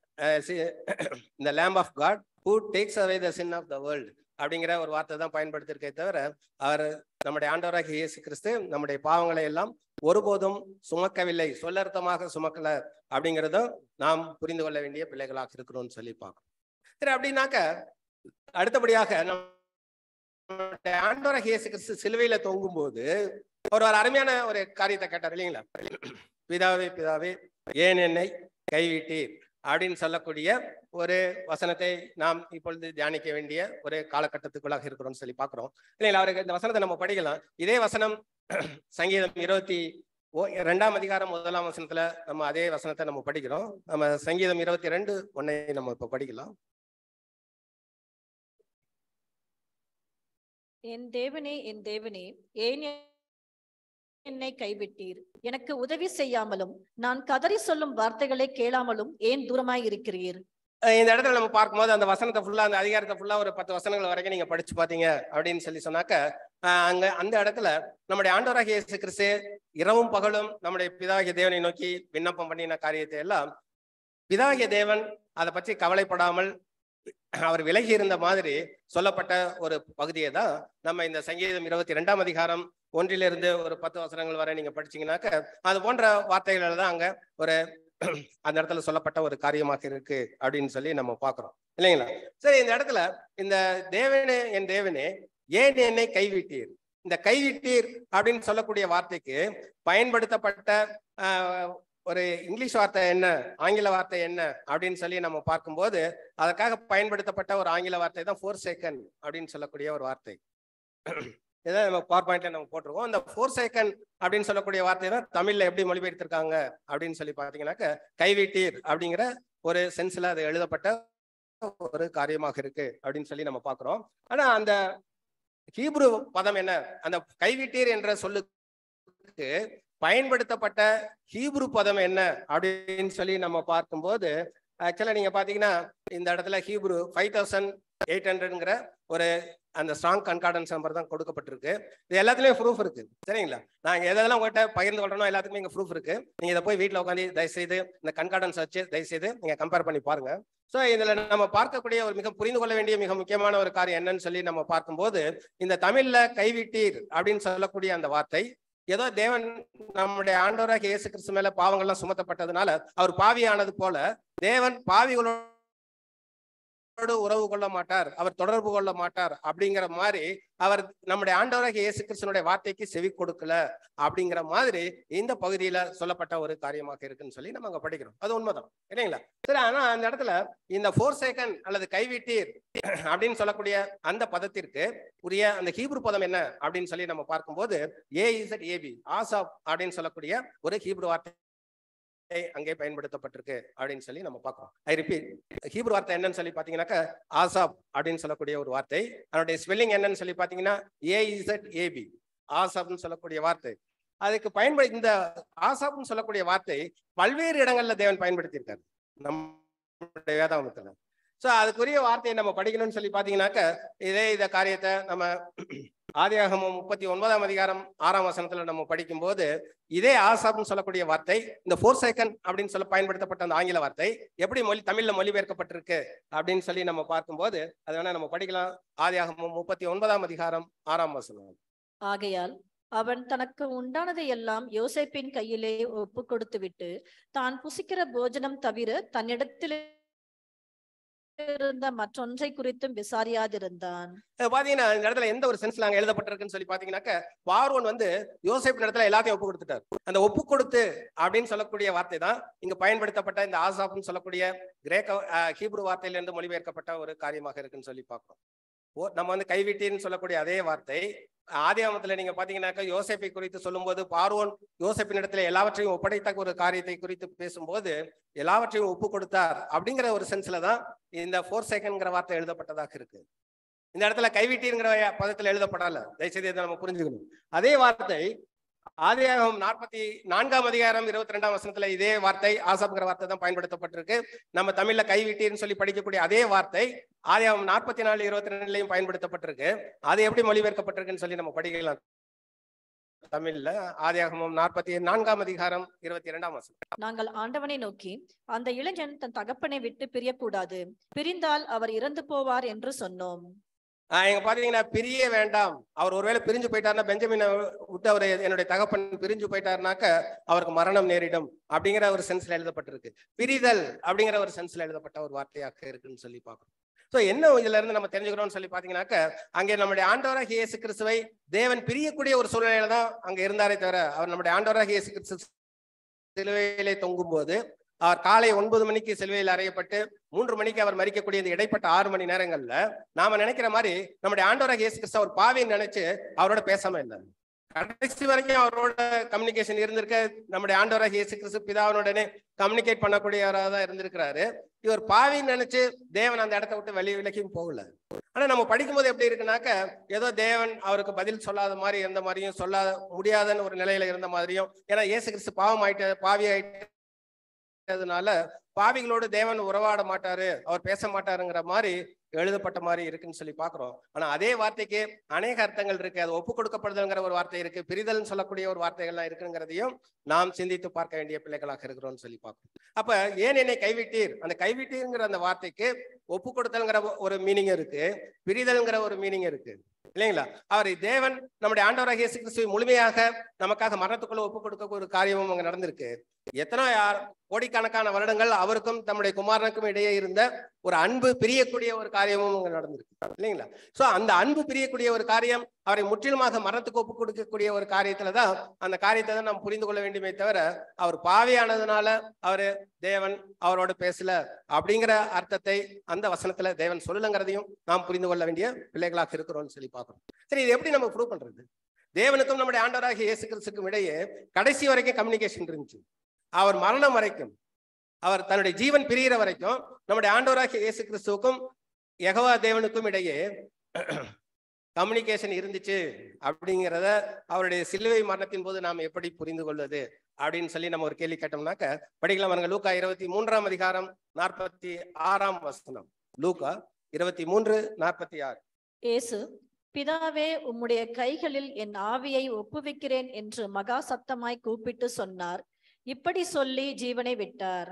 இந்த lamb of God who takes away the sin of the world அப்படிங்கிற ஒரு வார்த்தை தான் பயன்படுத்தியிருக்கே தவிர அவர் நம்முடைய ஆண்டவராக இயேசு கிறிஸ்து நம்முடைய பாவங்களை எல்லாம் ஒருபோதும் சுமக்கவில்லை சொல்லர்த்தமாக சுமக்கல அப்படிங்கிறதும் நாம் புரிந்து கொள்ள வேண்டிய பிள்ளைகளாக இருக்கிறோம்னு சொல்லி பார்க்கணும் சரி அப்படின்னாக்க அடுத்தபடியாக நம்முடைய ஆண்டவராக இயேசு கிறிஸ்து சிலுவையில தொங்கும் போது அவர் ஒரு அருமையான ஒரு காரியத்தை கேட்டார் இல்லைங்களா பிதாவே பிதாவே ஏன் என்னை கைவிட்டீர் அப்படின்னு சொல்லக்கூடிய ஒரு வசனத்தை நாம் இப்பொழுது தியானிக்க வேண்டிய ஒரு காலகட்டத்துக்குள்ளாக இருக்கிறோம்னு சொல்லி பார்க்கிறோம் இல்லைங்களா அவருக்கு இந்த வசனத்தை நம்ம படிக்கலாம் இதே வசனம் சங்கீதம் இருபத்தி ஓ ரெண்டாம் அதிகாரம் முதலாம் வசனத்துல நம்ம அதே வசனத்தை நம்ம படிக்கிறோம் நம்ம சங்கீதம் இருபத்தி ரெண்டு ஒன்னை நம்ம இப்ப படிக்கலாம் என் தேவனே என் தேவனே ஏன் என்னை கைவிட்டீர் எனக்கு உதவி செய்யாமலும் நான் கதறி சொல்லும் வார்த்தைகளை கேளாமலும் ஏன் தூரமாய் இருக்கிறீர் அஹ் இந்த இடத்துல நம்ம பார்க்கும்போது அந்த வசனத்தை ஃபுல்லா அந்த அதிகாரத்தை ஃபுல்லா ஒரு பத்து வசனங்கள் வரைக்கும் நீங்க படிச்சு பாத்தீங்க அப்படின்னு சொல்லி சொன்னாக்க அஹ் அங்க அந்த இடத்துல நம்முடைய ஆண்டவராகிய இயேசு கிறிஸ்து இரவும் பகலும் நம்முடைய பிதாகிய தேவனை நோக்கி விண்ணப்பம் பண்ணின காரியத்தை எல்லாம் பிதாகிய தேவன் அதை பற்றி கவலைப்படாமல் அவர் விலகி இருந்த மாதிரி சொல்லப்பட்ட ஒரு பகுதியை தான் நம்ம இந்த சங்கீதம் இருபத்தி ரெண்டாம் அதிகாரம் ஒன்றிலிருந்து ஒரு பத்து வசனங்கள் வரை நீங்க படிச்சீங்கன்னாக்க அது போன்ற வார்த்தைகள் தான் அங்க ஒரு அந்த இடத்துல சொல்லப்பட்ட ஒரு காரியமாக இருக்கு அப்படின்னு சொல்லி நம்ம பார்க்கிறோம் இல்லைங்களா சரி இந்த இடத்துல இந்த தேவனே என் தேவனே ஏன் என்னை கைவிட்டீர் இந்த கைவிட்டீர் அப்படின்னு சொல்லக்கூடிய வார்த்தைக்கு பயன்படுத்தப்பட்ட ஆஹ், ஒரு இங்கிலீஷ் வார்த்தை என்ன ஆங்கில வார்த்தை என்ன அப்படின்னு சொல்லி நம்ம பார்க்கும்போது அதற்காக பயன்படுத்தப்பட்ட ஒரு ஆங்கில வார்த்தை தான் ஃபோர் செகண்ட் அப்படின்னு சொல்லக்கூடிய ஒரு வார்த்தை இதை நம்ம பவர் பாயிண்ட்ல நம்ம போட்டிருக்கோம் அந்த ஃபோர் செகண்ட் அப்படின்னு சொல்லக்கூடிய வார்த்தை தான் தமிழ்ல எப்படி மொழிபெயர்த்திருக்காங்க அப்படின்னு சொல்லி பாத்தீங்கன்னாக்க கைவிட்டீர் அப்படிங்கிற ஒரு சென்ஸ்ல அது எழுதப்பட்ட ஒரு காரியமாக இருக்கு அப்படின்னு சொல்லி நம்ம பார்க்கிறோம் ஆனா அந்த ஹீப்ரு பதம் என்ன அந்த கைவிட்டீர் என்ற சொல்லுக்கு பயன்படுத்தப்பட்ட ஹீப்ரு பதம் என்ன அப்படின்னு சொல்லி நம்ம பார்க்கும்போது ஆக்சுவலா நீங்க பாத்தீங்கன்னா இந்த இடத்துல ஹீப்ரு ஃபைவ் தௌசண்ட் எயிட் ஹண்ட்ரட்ங்கிற ஒரு அந்த ஸ்ட்ராங் கன்கார்டன்ஸ் நம்பர் தான் கொடுக்கப்பட்டிருக்கு இது எல்லாத்துலயும் ப்ரூஃப் இருக்கு சரிங்களா நாங்க எதெல்லாம் உங்கள்கிட்ட பகிர்ந்து கொள்ளணும் எல்லாத்துக்குமே இங்க ப்ரூஃப் இருக்கு நீங்க இதை போய் வீட்டில் உட்காந்து தயவுசெய்து இந்த கன்கார்டன்ஸ் வச்சு தயவுசெய்து நீங்க கம்பேர் பண்ணி பாருங்க ஸோ இதுல நம்ம பார்க்கக்கூடிய ஒரு மிக புரிந்து கொள்ள வேண்டிய மிக முக்கியமான ஒரு காரியம் என்னன்னு சொல்லி நம்ம பார்க்கும்போது இந்த தமிழ்ல கைவிட்டீர் அப்படின்னு சொல்லக்கூடிய அந்த வார்த்தை ஏதோ தேவன் நம்முடைய ஆண்டவராக இயேசு கிறிஸ்து மேல பாவங்கள்லாம் சுமத்தப்பட்டதுனால அவர் பாவியானது போல தேவன் பாவிகளோடு நம்மளோடு உறவு கொள்ள மாட்டார் அவர் தொடர்பு கொள்ள மாட்டார் அப்படிங்கிற மாதிரி அவர் நம்முடைய ஆண்டவராகிய இயேசு கிறிஸ்தனுடைய வார்த்தைக்கு செவி கொடுக்கல அப்படிங்கிற மாதிரி இந்த பகுதியில சொல்லப்பட்ட ஒரு காரியமாக இருக்குன்னு சொல்லி நம்ம அங்க படிக்கிறோம் அது உண்மைதான் இல்லைங்களா சரி ஆனா அந்த இடத்துல இந்த ஃபோர் செகண்ட் அல்லது கைவிட்டீர் அப்படின்னு சொல்லக்கூடிய அந்த பதத்திற்கு உரிய அந்த ஹீப்ரு பதம் என்ன அப்படின்னு சொல்லி நம்ம பார்க்கும்போது ஏ இசட் ஏபி ஆசாப் அப்படின்னு சொல்லக்கூடிய ஒரு ஹீப்ரு வார்த்தை அங்கே பயன்படுத்தப்பட்டிருக்கு அப்படின்னு சொல்லி நம்ம பார்க்கிறோம் ஐ ரிப்பீட் ஹீப்ரு வார்த்தை என்னன்னு சொல்லி பாத்தீங்கன்னாக்கா ஆசாப் அப்படின்னு சொல்லக்கூடிய ஒரு வார்த்தை அதனுடைய ஸ்பெல்லிங் என்னன்னு சொல்லி பாத்தீங்கன்னா ஏ இசட் ஏபி ஆசாப்னு சொல்லக்கூடிய வார்த்தை அதுக்கு பயன்படு இந்த ஆசாப்னு சொல்லக்கூடிய வார்த்தை பல்வேறு இடங்கள்ல தேவன் பயன்படுத்தியிருக்காரு நம்முடைய வேதாமத்துல சோ அதுக்குரிய வார்த்தையை நம்ம படிக்கணும்னு சொல்லி பாத்தீங்கன்னாக்க இதே இந்த காரியத்தை நம்ம ஆதியாகமம் முப்பத்தி ஒன்பதாம் அதிகாரம் ஆறாம் வசனத்துல நம்ம படிக்கும்போது இதே ஆசாப்னு சொல்லக்கூடிய வார்த்தை இந்த ஃபோர் செகண்ட் அப்படின்னு சொல்ல பயன்படுத்தப்பட்ட அந்த ஆங்கில வார்த்தை எப்படி மொழி தமிழ்ல மொழிபெயர்க்கப்பட்டிருக்கு அப்படின்னு சொல்லி நம்ம பார்க்கும்போது அது வேணா நம்ம படிக்கலாம் ஆதியாகமம் முப்பத்தி ஒன்பதாம் அதிகாரம் ஆறாம் வசனம் ஆகையால் அவன் தனக்கு உண்டானதை எல்லாம் யோசேப்பின் கையிலே ஒப்பு கொடுத்துவிட்டு தான் புசிக்கிற போஜனம் தவிர தன்னிடத்தில் இருந்த மற்றொன்றை குறித்தும் விசாரியாதிருந்தான் இது பாத்தீங்கன்னா இந்த இடத்துல எந்த ஒரு சென்ஸ்ல அங்க எழுதப்பட்டிருக்குன்னு சொல்லி பாத்தீங்கன்னாக்க பார்வோன் வந்து யோசேப் இடத்துல எல்லாத்தையும் ஒப்பு கொடுத்துட்டார் அந்த ஒப்பு கொடுத்து அப்படின்னு சொல்லக்கூடிய வார்த்தை தான் இங்க பயன்படுத்தப்பட்ட இந்த ஆசாப்னு சொல்லக்கூடிய கிரேக்க அஹ், ஹீப்ரு வார்த்தையிலிருந்து மொழிபெயர்க்கப்பட்ட ஒரு காரியமாக இருக்குன்னு சொல்லி பார்க்கிறோம் ஓ நம்ம வந்து கைவிட்டின்னு சொல்லக்கூடிய அதே வார்த்தை ஆதியாமத்துல நீங்க பாத்தீங்கன்னாக்கா யோசேப்பை குறித்து சொல்லும்போது பார்வோன் யோசேப்பின் இடத்துல எல்லாவற்றையும் ஒப்படைத்த ஒரு காரியத்தை குறித்து பேசும்போது எல்லாவற்றையும் ஒப்பு கொடுத்தார் அப்படிங்கிற ஒரு சென்ஸ்ல தான் இந்த ஃபோர் செகண்ட்ங்கிற வார்த்தை எழுதப்பட்டதாக இருக்கு இந்த இடத்துல கைவிட்டீங்கிற பதத்துல எழுதப்படல தயவுசெய்து இதை நம்ம புரிஞ்சுக்கணும் அதே வார்த்தை ஆதியாகமம் நாற்பத்தி நான்காம் அதிகாரம் இருபத்தி ரெண்டாம் வசனத்துல இதே வார்த்தை ஆசாப்ங்கிற வார்த்தை தான் பயன்படுத்தப்பட்டிருக்கு நம்ம தமிழ்ல கைவிட்டீர்னு சொல்லி படிக்கக்கூடிய அதே வார்த்தை ஆதியாகமம் நாற்பத்தி நாலு இருபத்தி ரெண்டுலயும் பயன்படுத்தப்பட்டிருக்கு அது எப்படி மொழிபெயர்க்கப்பட்டிருக்குன்னு சொல்லி நம்ம படிக்கலாம் தமிழ்ல ஆதியாகமம் நாற்பத்தி நான்காம் அதிகாரம் இருபத்தி இரண்டாம் வசனம் நாங்கள் ஆண்டவனை நோக்கி அந்த இளைஞன் தன் தகப்பனை விட்டு பிரியக்கூடாது பிரிந்தால் அவர் இறந்து போவார் என்று சொன்னோம் ஆஹ் இங்க பாத்தீங்கன்னா பிரிய வேண்டாம் அவர் ஒருவேளை பிரிஞ்சு போயிட்டாருன்னா பெஞ்சமினை விட்டு அவர் என்னுடைய தகப்பன் பிரிஞ்சு போயிட்டாருனாக்க அவருக்கு மரணம் நேரிடும் அப்படிங்கிற ஒரு சென்ஸ்ல எழுதப்பட்டிருக்கு பிரிதல் அப்படிங்கிற ஒரு சென்ஸ்ல எழுதப்பட்ட ஒரு வார்த்தையாக இருக்குன்னு சொல்லி பார்க்கணும் சோ என்ன இதுல இருந்து நம்ம தெரிஞ்சுக்கிறோம்னு சொல்லி பாத்தீங்கன்னாக்க அங்கே நம்முடைய ஆண்டவராக இயேசு கிறிஸ்துவை தேவன் பிரியக்கூடிய ஒரு சூழ்நிலையில தான் அங்க இருந்தாரே தவிர அவர் நம்முடைய ஆண்டவராக இயேசு கிறிஸ்து சிலுவையிலே தொங்கும் போது அவர் காலை ஒன்பது மணிக்கு சிலுவையில் அறையப்பட்டு மூன்று மணிக்கு அவர் மறிக்கக்கூடிய இந்த இடைப்பட்ட ஆறு மணி நேரங்கள்ல நாம நினைக்கிற மாதிரி நம்முடைய ஆண்டவராக இயேசு கிறிஸ்து அவர் பாவின்னு நினைச்சு அவரோட பேசாம இல்லை கடைசி வரைக்கும் அவரோட கம்யூனிகேஷன் இருந்திருக்க நம்முடைய ஆண்டவராக இயேசு கிறிஸ்து பிதாவினுடனே கம்யூனிகேட் பண்ணக்கூடியவராக தான் இருந்திருக்கிறாரு இவர் பாவின்னு நினைச்சு தேவன் அந்த இடத்த விட்டு வெளி விலக்கியும் போகல ஆனா நம்ம படிக்கும்போது எப்படி இருக்குனாக்க ஏதோ தேவன் அவருக்கு பதில் சொல்லாத மாதிரி இருந்த மாதிரியும் சொல்லாத முடியாதன்னு ஒரு நிலையில இருந்த மாதிரியும் ஏன்னா இயேசு கிறிஸ்து பாவம் ஆயிட்ட பாவி ஆயிட்டதுனால பாவிகளோடு தேவன் உறவாட மாட்டாரு அவர் பேச மாட்டாருங்கிற மாதிரி எழுதப்பட்ட மாதிரி இருக்குன்னு சொல்லி பாக்குறோம் ஆனா அதே வார்த்தைக்கு அநேக அர்த்தங்கள் இருக்கு அது ஒப்பு கொடுக்கப்படுதல்ங்கிற ஒரு வார்த்தை இருக்கு பிரிதல்னு சொல்லக்கூடிய ஒரு வார்த்தைகள்லாம் இருக்குங்கிறதையும் நாம் சிந்தித்து பார்க்க வேண்டிய பிள்ளைகளாக இருக்கிறோம்னு சொல்லி பார்க்கிறோம் அப்ப ஏன் என்னை கைவிட்டீர் அந்த கைவிட்டீர்ங்கிற அந்த வார்த்தைக்கு ஒப்பு கொடுத்தல்ங்கிற ஒரு மீனிங் இருக்கு பிரிதல்ங்கிற ஒரு மீனிங் இருக்கு இல்லைங்களா அவர் தேவன் நம்முடைய ஆண்டவராக இயேசு கிறிஸ்துவை முழுமையாக நமக்காக மரணத்துக்குள்ள ஒப்பு கொடுக்க ஒரு காரியமும் அங்க நடந்திருக்கு எத்தனோ யார் கோடிக்கணக்கான வருடங்கள் அவருக்கும் தம்முடைய குமாரனுக்கும் இடையே இருந்த ஒரு அன்பு பிரியக்கூடிய ஒரு காரியமும் அங்க நடந்திருக்கு இல்லைங்களா சோ அந்த அன்பு பிரியக்கூடிய ஒரு காரியம் அவரை முற்றிலுமாக மரணத்துக்கு ஒப்பு கொடுக்கக்கூடிய ஒரு காரியத்துலதான் அந்த காரியத்தை தான் நாம் புரிந்து கொள்ள வேண்டுமே தவிர அவர் பாவியானதுனால அவரு தேவன் அவரோட பேசல அப்படிங்கிற அர்த்தத்தை அந்த வசனத்துல தேவன் சொல்லலங்கிறதையும் நாம் புரிந்து கொள்ள வேண்டிய பிள்ளைகளாக இருக்கிறோம்னு சொல்லி பார்க்கிறோம் சரி இது எப்படி நம்ம ப்ரூவ் பண்றது தேவனுக்கும் நம்முடைய ஆண்டவராக இயேசு கிறிஸ்துக்கும் இடையே கடைசி வரைக்கும் கம்யூனிகேஷன் இருந்துச்சு அவர் மரணம் வரைக்கும் அவர் தன்னுடைய ஜீவன் பிரிகிற வரைக்கும் நம்முடைய ஆண்டவராகிய இயேசு கிறிஸ்துவுக்கும் யெகோவா தேவனுக்கும் இடையே கம்யூனிகேஷன் இருந்துச்சு அப்படிங்கிறத அவருடைய சிலுவை மரணத்தின் போது நாம் எப்படி புரிந்து கொள்வது அப்படின்னு சொல்லி நம்ம ஒரு கேள்வி கேட்டோம்னாக்க படிக்கலாம் பாருங்க லூக்கா இருபத்தி மூன்றாம் அதிகாரம் நாற்பத்தி ஆறாம் வசனம் லூக்கா இருபத்தி மூன்று நாற்பத்தி ஆறு இயேசு பிதாவே உம்முடைய கைகளில் என் ஆவியை ஒப்புவிக்கிறேன் என்று மகா சத்தமாய் கூப்பிட்டு சொன்னார் இப்படி சொல்லி ஜீவனை விட்டார்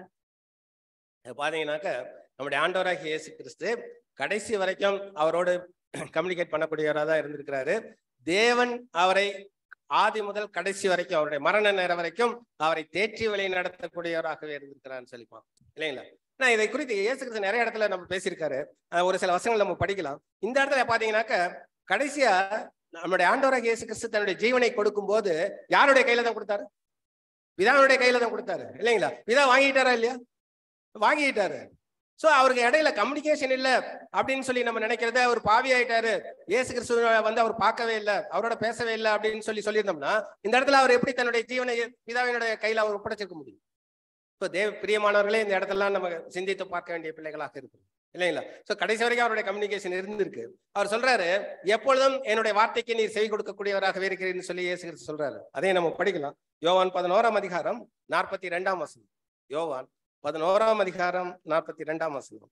இது பாத்தீங்கன்னாக்க நம்முடைய ஆண்டவராகிய இயேசு கிறிஸ்து கடைசி வரைக்கும் அவரோடு கம்யூனிகேட் பண்ணக்கூடியவராக தான் இருந்திருக்கிறாரு தேவன் அவரை ஆதி முதல் கடைசி வரைக்கும் அவருடைய மரண நேரம் வரைக்கும் அவரை தேற்றி வழி நடத்தக்கூடியவராகவே இருந்திருக்கிறான்னு சொல்லிப்பான் இல்லைங்களா நான் இதை குறித்து இயேசு கிறிஸ்து நிறைய இடத்துல நம்ம பேசியிருக்காரு அஹ் ஒரு சில வசனங்கள் நம்ம படிக்கலாம் இந்த இடத்துல பாத்தீங்கன்னாக்க கடைசியா நம்மளுடைய ஆண்டவராக இயேசு கிறிஸ்து தன்னுடைய ஜீவனை கொடுக்கும் போது யாருடைய கையில தான் கொடுத்தாரு பிதாவுடைய கையில தான் கொடுத்தாரு இல்லைங்களா பிதா வாங்கிட்டாரா இல்லையா வாங்கிட்டாரு சோ அவருக்கு இடையில கம்யூனிகேஷன் இல்ல அப்படின்னு சொல்லி நம்ம நினைக்கிறத அவர் பாவி ஆயிட்டாரு இயேசு கிறிஸ்துவ வந்து அவர் பார்க்கவே இல்லை அவரோட பேசவே இல்லை அப்படின்னு சொல்லி சொல்லியிருந்தோம்னா இந்த இடத்துல அவர் எப்படி தன்னுடைய ஜீவனை பிதாவினுடைய கையில அவர் ஒப்படைச்சிருக்க முடியும் இப்போ தேவ பிரியமானவர்களே இந்த இடத்துல நம்ம சிந்தித்து பார்க்க வேண்டிய பிள்ளைகளாக இருக்கிறோம் இல்லைங்களா சோ கடைசி வரைக்கும் அவருடைய கம்யூனிகேஷன் இருந்திருக்கு அவர் சொல்றாரு எப்பொழுதும் என்னுடைய வார்த்தைக்கு நீர் செவி கொடுக்கக்கூடியவராகவே இருக்கிறீர்னு சொல்லி இயேசு கிறிஸ்து சொல்றாரு அதையும் நம்ம படிக்கலாம் யோவான் பதினோராம் அதிகாரம் நாற்பத்தி ரெண்டாம் வசனம் யோவான் பதினோராம் அதிகாரம் நாற்பத்தி ரெண்டாம் வசனம்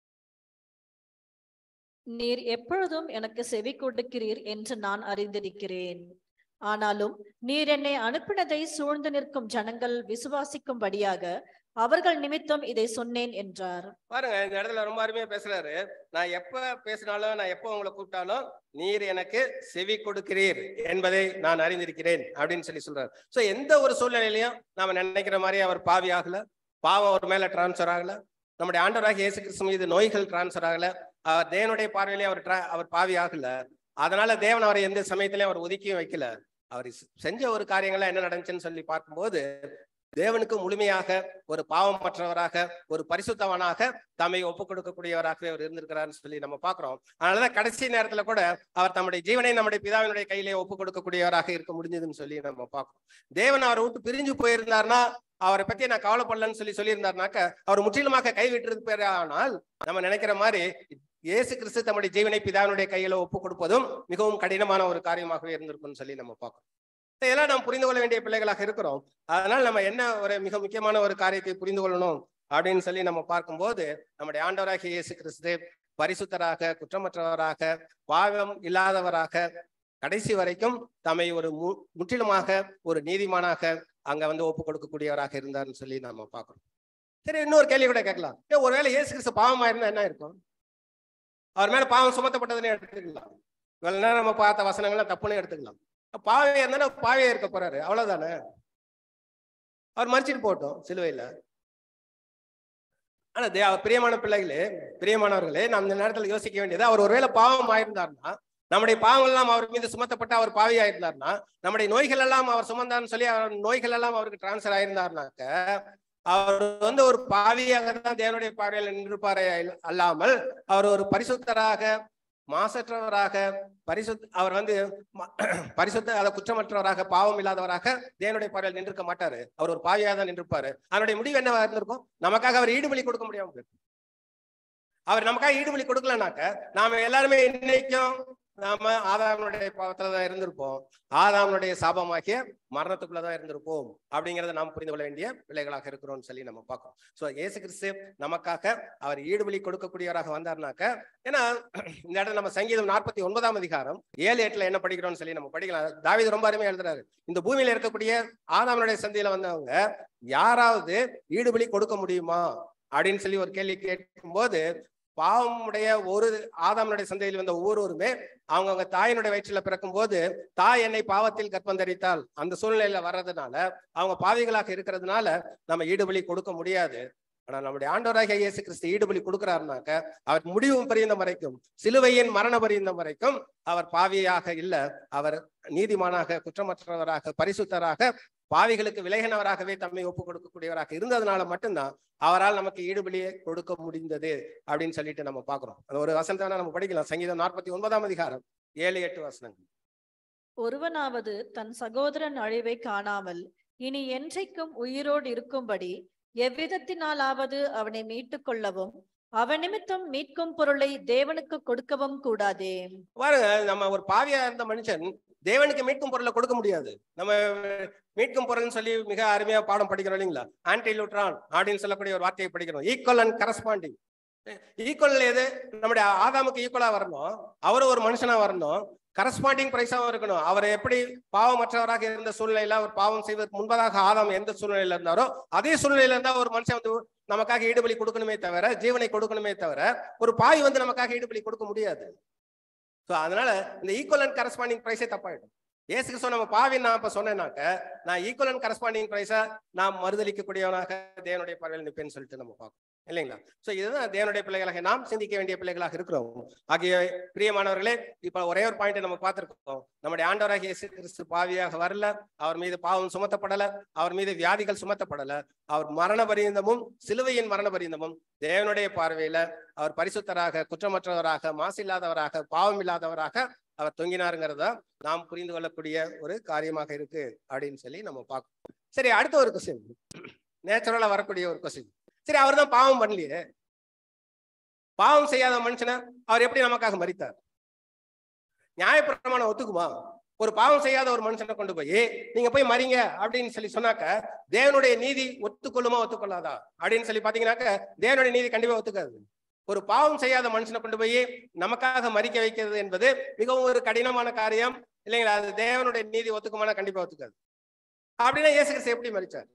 நீர் எப்பொழுதும் எனக்கு செவி கொடுக்கிறீர் என்று நான் அறிந்திருக்கிறேன் ஆனாலும் நீர் என்னை அனுப்பினதை சூழ்ந்து நிற்கும் ஜனங்கள் விசுவாசிக்கும்படியாக அவர்கள் நிமித்தம் இதை சொன்னேன் என்றார் பாருங்க இந்த இடத்துல ரொம்ப அருமையா பேசுறாரு நான் எப்ப பேசினாலும் நான் எப்ப உங்களை கூப்பிட்டாலும் நீர் எனக்கு செவி கொடுக்கிறீர் என்பதை நான் அறிந்திருக்கிறேன் அப்படின்னு சொல்லி சொல்றாரு சோ எந்த ஒரு சூழ்நிலையிலையும் நாம நினைக்கிற மாதிரி அவர் பாவி ஆகல பாவம் அவர் மேல டிரான்ஸ்ஃபர் ஆகல நம்முடைய ஆண்டவராக இயேசு கிறிஸ்து மீது நோய்கள் டிரான்ஸ்ஃபர் ஆகல அவர் தேவனுடைய பார்வையிலே அவர் tra- அவர் பாவி ஆகல அதனால தேவன் அவரை எந்த சமயத்திலையும் அவர் ஒதுக்கியும் வைக்கல அவர் செஞ்ச ஒரு காரியங்கள்லாம் என்ன நடந்துச்சுன்னு சொல்லி பார்க்கும்போது தேவனுக்கு முழுமையாக ஒரு பாவமற்றவராக ஒரு பரிசுத்தவனாக தம்மை ஒப்புக் கொடுக்கக்கூடியவராகவே அவர் இருந்திருக்கிறார்னு சொல்லி நம்ம பார்க்கிறோம் அதனாலதான் கடைசி நேரத்துல கூட அவர் தம்முடைய ஜீவனை நம்முடைய பிதாவினுடைய கையிலே ஒப்புக் கொடுக்கக்கூடியவராக இருக்க முடிஞ்சதுன்னு சொல்லி நம்ம பார்க்கிறோம் தேவன் அவரை விட்டு பிரிஞ்சு போயிருந்தாருன்னா அவரை பத்தி நான் கவலைப்படலன்னு சொல்லி சொல்லியிருந்தாருனாக்க அவர் முற்றிலுமாக கைவிட்டிருப்பார் ஆனால் நம்ம நினைக்கிற மாதிரி இயேசு கிறிஸ்து தம்முடைய ஜீவனை பிதாவினுடைய கையில ஒப்புக் கொடுப்பதும் மிகவும் கடினமான ஒரு காரியமாகவே இருந்திருக்கும்னு சொல்லி நம்ம பார்க்கிறோம் இதெல்லாம் நாம் புரிந்து கொள்ள வேண்டிய பிள்ளைகளாக இருக்கிறோம் அதனால நம்ம என்ன ஒரு மிக முக்கியமான ஒரு காரியத்தை புரிந்து கொள்ளணும் அப்படின்னு சொல்லி நம்ம பார்க்கும்போது நம்முடைய ஆண்டவராகிய இயேசு கிறிஸ்து பரிசுத்தராக குற்றமற்றவராக பாவம் இல்லாதவராக கடைசி வரைக்கும் தம்மை ஒரு மு- முற்றிலுமாக ஒரு நீதிமானாக அங்க வந்து ஒப்பு கொடுக்கக்கூடியவராக இருந்தார்னு சொல்லி நம்ம பார்க்கிறோம் சரி இன்னொரு கேள்வி கூட கேட்கலாம் ஏன் ஒருவேளை இயேசு கிறிஸ்து பாவமா இருந்தா என்ன இருக்கும் அவர் மேல பாவம் சுமத்தப்பட்டதுன்னு எடுத்துக்கலாம் இவ்வளவு நேரம் நம்ம பார்த்த வசனங்கள்லாம் தப்புன்னு எடுத்துக்கலாம் பாவையா இருந்தா பாவையா இருக்க போறாரு அவ்வளவுதானே அவர் மறிச்சிட்டு போட்டோம் சிலுவையில ஆனா தே அவர் பிரியமான பிள்ளைகளே பிரியமானவர்களே நாம் இந்த நேரத்துல யோசிக்க வேண்டியது அவர் ஒருவேளை பாவம் ஆயிருந்தார்னா நம்முடைய பாவங்கள் எல்லாம் அவர் மீது சுமத்தப்பட்டு அவர் பாவி ஆயிருந்தார்னா நம்முடைய நோய்கள் எல்லாம் அவர் சுமந்தார்னு சொல்லி அவர் நோய்கள் எல்லாம் அவருக்கு டிரான்ஸ்ஃபர் ஆயிருந்தார்னாக்க அவர் வந்து ஒரு பாவியாக தான் தேவனுடைய பார்வையில் நின்றிருப்பாரே அல்லாமல் அவர் ஒரு பரிசுத்தராக மாசற்றவராக பரிசுத்த அவர் வந்து ம- பரிசுத்த அத குற்றமற்றவராக பாவம் இல்லாதவராக தேவனுடைய பார்வையில் நின்றுக்க மாட்டாரு அவர் ஒரு பாவியாக தான் நின்றுப்பாரு அதனுடைய முடிவு என்னவா இருந்திருக்கும் நமக்காக அவர் ஈடுபலி கொடுக்க முடியாம போயிருக்கும். அவர் நமக்காக ஈடுபலி கொடுக்கலனாக்க நாம எல்லாருமே இன்னைக்கும் நாம ஆதாமனுடைய பாவத்துல தான் இருந்திருப்போம் ஆதாமனுடைய சாபமாகிய மரணத்துக்குள்ளதான் இருந்திருப்போம் அப்படிங்கறத நாம் புரிந்து கொள்ள வேண்டிய பிள்ளைகளாக இருக்கிறோம்னு சொல்லி நம்ம பார்க்கிறோம் சோ இயேசு கிறிஸ்து நமக்காக அவர் ஈடுபலி கொடுக்கக்கூடியவராக வந்தார்னாக்க ஏன்னா இந்த இடத்துல நம்ம சங்கீதம் நாற்பத்தி ஒன்பதாம் அதிகாரம் ஏழு எட்டுல என்ன படிக்கிறோம்னு சொல்லி நம்ம படிக்கலாம் தாவீது ரொம்ப அருமையா எழுதுறாரு இந்த பூமியில இருக்கக்கூடிய ஆதாமனுடைய சந்தியில வந்தவங்க யாராவது ஈடுபலி கொடுக்க முடியுமா அப்படின்னு சொல்லி ஒரு கேள்வி கேட்கும்போது பாவமுடைய ஒரு ஆதாமனுடைய சந்தையில் வந்த ஒவ்வொருவருமே அவங்கவங்க தாயினுடைய வயிற்றுல பிறக்கும் போது தாய் என்னை பாவத்தில் கற்பந்தரித்தால் அந்த சூழ்நிலையில வர்றதுனால அவங்க பாவிகளாக இருக்கிறதுனால நம்ம ஈடுபலி கொடுக்க முடியாது ஆனா நம்முடைய ஆண்டவராகிய இயேசு கிறிஸ்து ஈடுபலி கொடுக்கிறாருனாக்க அவர் முடிவு பரியந்தம் வரைக்கும் சிலுவையின் மரண பரியந்தம் வரைக்கும் அவர் பாவியாக இல்ல அவர் நீதிமானாக குற்றமற்றவராக பரிசுத்தராக பாவிகளுக்கு விலகினவராகவே தம்மை ஒப்புக் கொடுக்கக்கூடியவராக இருந்ததுனால மட்டும்தான் அவரால் நமக்கு ஈடுபலியை கொடுக்க முடிந்தது அப்படின்னு சொல்லிட்டு நம்ம பாக்குறோம் அந்த ஒரு வசனத்தை வேணா நம்ம படிக்கலாம் சங்கீதம் நாற்பத்தி ஒன்பதாம் அதிகாரம் ஏழு எட்டு வசனங்கள் ஒருவனாவது தன் சகோதரன் அழிவை காணாமல் இனி என்றைக்கும் உயிரோடு இருக்கும்படி எவ்விதத்தினாலாவது அவனை மீட்டுக் கொள்ளவும் அவன் நிமித்தம் மீட்கும் பொருளை தேவனுக்கு கொடுக்கவும் கூடாதே பாருங்க நம்ம ஒரு பாவியா இருந்த மனுஷன் தேவனுக்கு மீட்கும் பொருளை கொடுக்க முடியாது நம்ம மீட்கும் பொருள்னு சொல்லி மிக அருமையா பாடம் படிக்கிறோம் இல்லைங்களா ஆன்டி லூட்ரான் அப்படின்னு சொல்லக்கூடிய ஒரு வார்த்தையை படிக்கிறோம் ஈக்குவல் அண்ட் கரஸ்பாண்டிங் ஈக்குவல் எது நம்முடைய ஆதாமுக்கு ஈக்குவலா வரணும் அவரும் ஒரு மனுஷனா வரணும் கரஸ்பாண்டிங் பிரைஸாவும் இருக்கணும் அவர் எப்படி பாவமற்றவராக இருந்த சூழ்நிலையில அவர் பாவம் செய்வதற்கு முன்பதாக ஆதாம் எந்த சூழ்நிலையில இருந்தாரோ அதே சூழ்நிலையில இருந்தா ஒரு மனுஷன் வந்து நமக்காக ஈடுபலி கொடுக்கணுமே தவிர ஜீவனை கொடுக்கணுமே தவிர ஒரு பாய் வந்து நமக்காக ஈடுபலி கொடுக்க முடியாது ஸோ அதனால இந்த ஈக்குவல் அண்ட் கரஸ்பாண்டிங் ப்ரைஸே தப்பாயிடும் ஏசு கிறிஸ்துவ நம்ம பாவின்னு நான் இப்ப சொன்னேனாக்க நான் ஈக்குவல் அண்ட் கரஸ்பாண்டிங் ப்ரைஸா நான் மறுதளிக்கக்கூடியவனாக தேவனுடைய பார்வையில் நிற்பேன்னு சொல்லிட்டு நம்ம பார்க்கணும் இல்லைங்களா சோ இதுதான் தேவனுடைய பிள்ளைகளாக நாம் சிந்திக்க வேண்டிய பிள்ளைகளாக இருக்கிறோம் ஆகிய பிரியமானவர்களே இப்ப ஒரே ஒரு பாயிண்ட் நம்ம பார்த்திருக்கோம் நம்முடைய ஆண்டவராகிய இயேசு கிறிஸ்து பாவியாக வரல அவர் மீது பாவம் சுமத்தப்படல அவர் மீது வியாதிகள் சுமத்தப்படல அவர் மரண பரியந்தமும் சிலுவையின் மரண பரியந்தமும் தேவனுடைய பார்வையில அவர் பரிசுத்தராக குற்றமற்றவராக மாசில்லாதவராக பாவம் இல்லாதவராக அவர் தொங்கினாருங்கிறத நாம் புரிந்து கொள்ளக்கூடிய ஒரு காரியமாக இருக்கு அப்படின்னு சொல்லி நம்ம பார்க்கணும் சரி அடுத்த ஒரு கொஸ்டின் நேச்சுரலா வரக்கூடிய ஒரு கொஸ்டின் சரி அவர் தான் பாவம் பண்ணலையே பாவம் செய்யாத மனுஷனை அவர் எப்படி நமக்காக மறித்தார் நியாயப்பிரமாணம் ஒத்துக்குமா ஒரு பாவம் செய்யாத ஒரு மனுஷனை கொண்டு போய் நீங்க போய் மறிங்க அப்படின்னு சொல்லி சொன்னாக்க தேவனுடைய நீதி ஒத்துக்கொள்ளுமா ஒத்துக்கொள்ளாதா அப்படின்னு சொல்லி பாத்தீங்கன்னாக்க தேவனுடைய நீதி கண்டிப்பா ஒத்துக்காது ஒரு பாவம் செய்யாத மனுஷனை கொண்டு போய் நமக்காக மறிக்க வைக்கிறது என்பது மிகவும் ஒரு கடினமான காரியம் இல்லைங்களா அது தேவனுடைய நீதி ஒத்துக்குமானா கண்டிப்பா ஒத்துக்காது அப்படின்னா இயேசு கிறிஸ்து எப்படி மறிச்சார்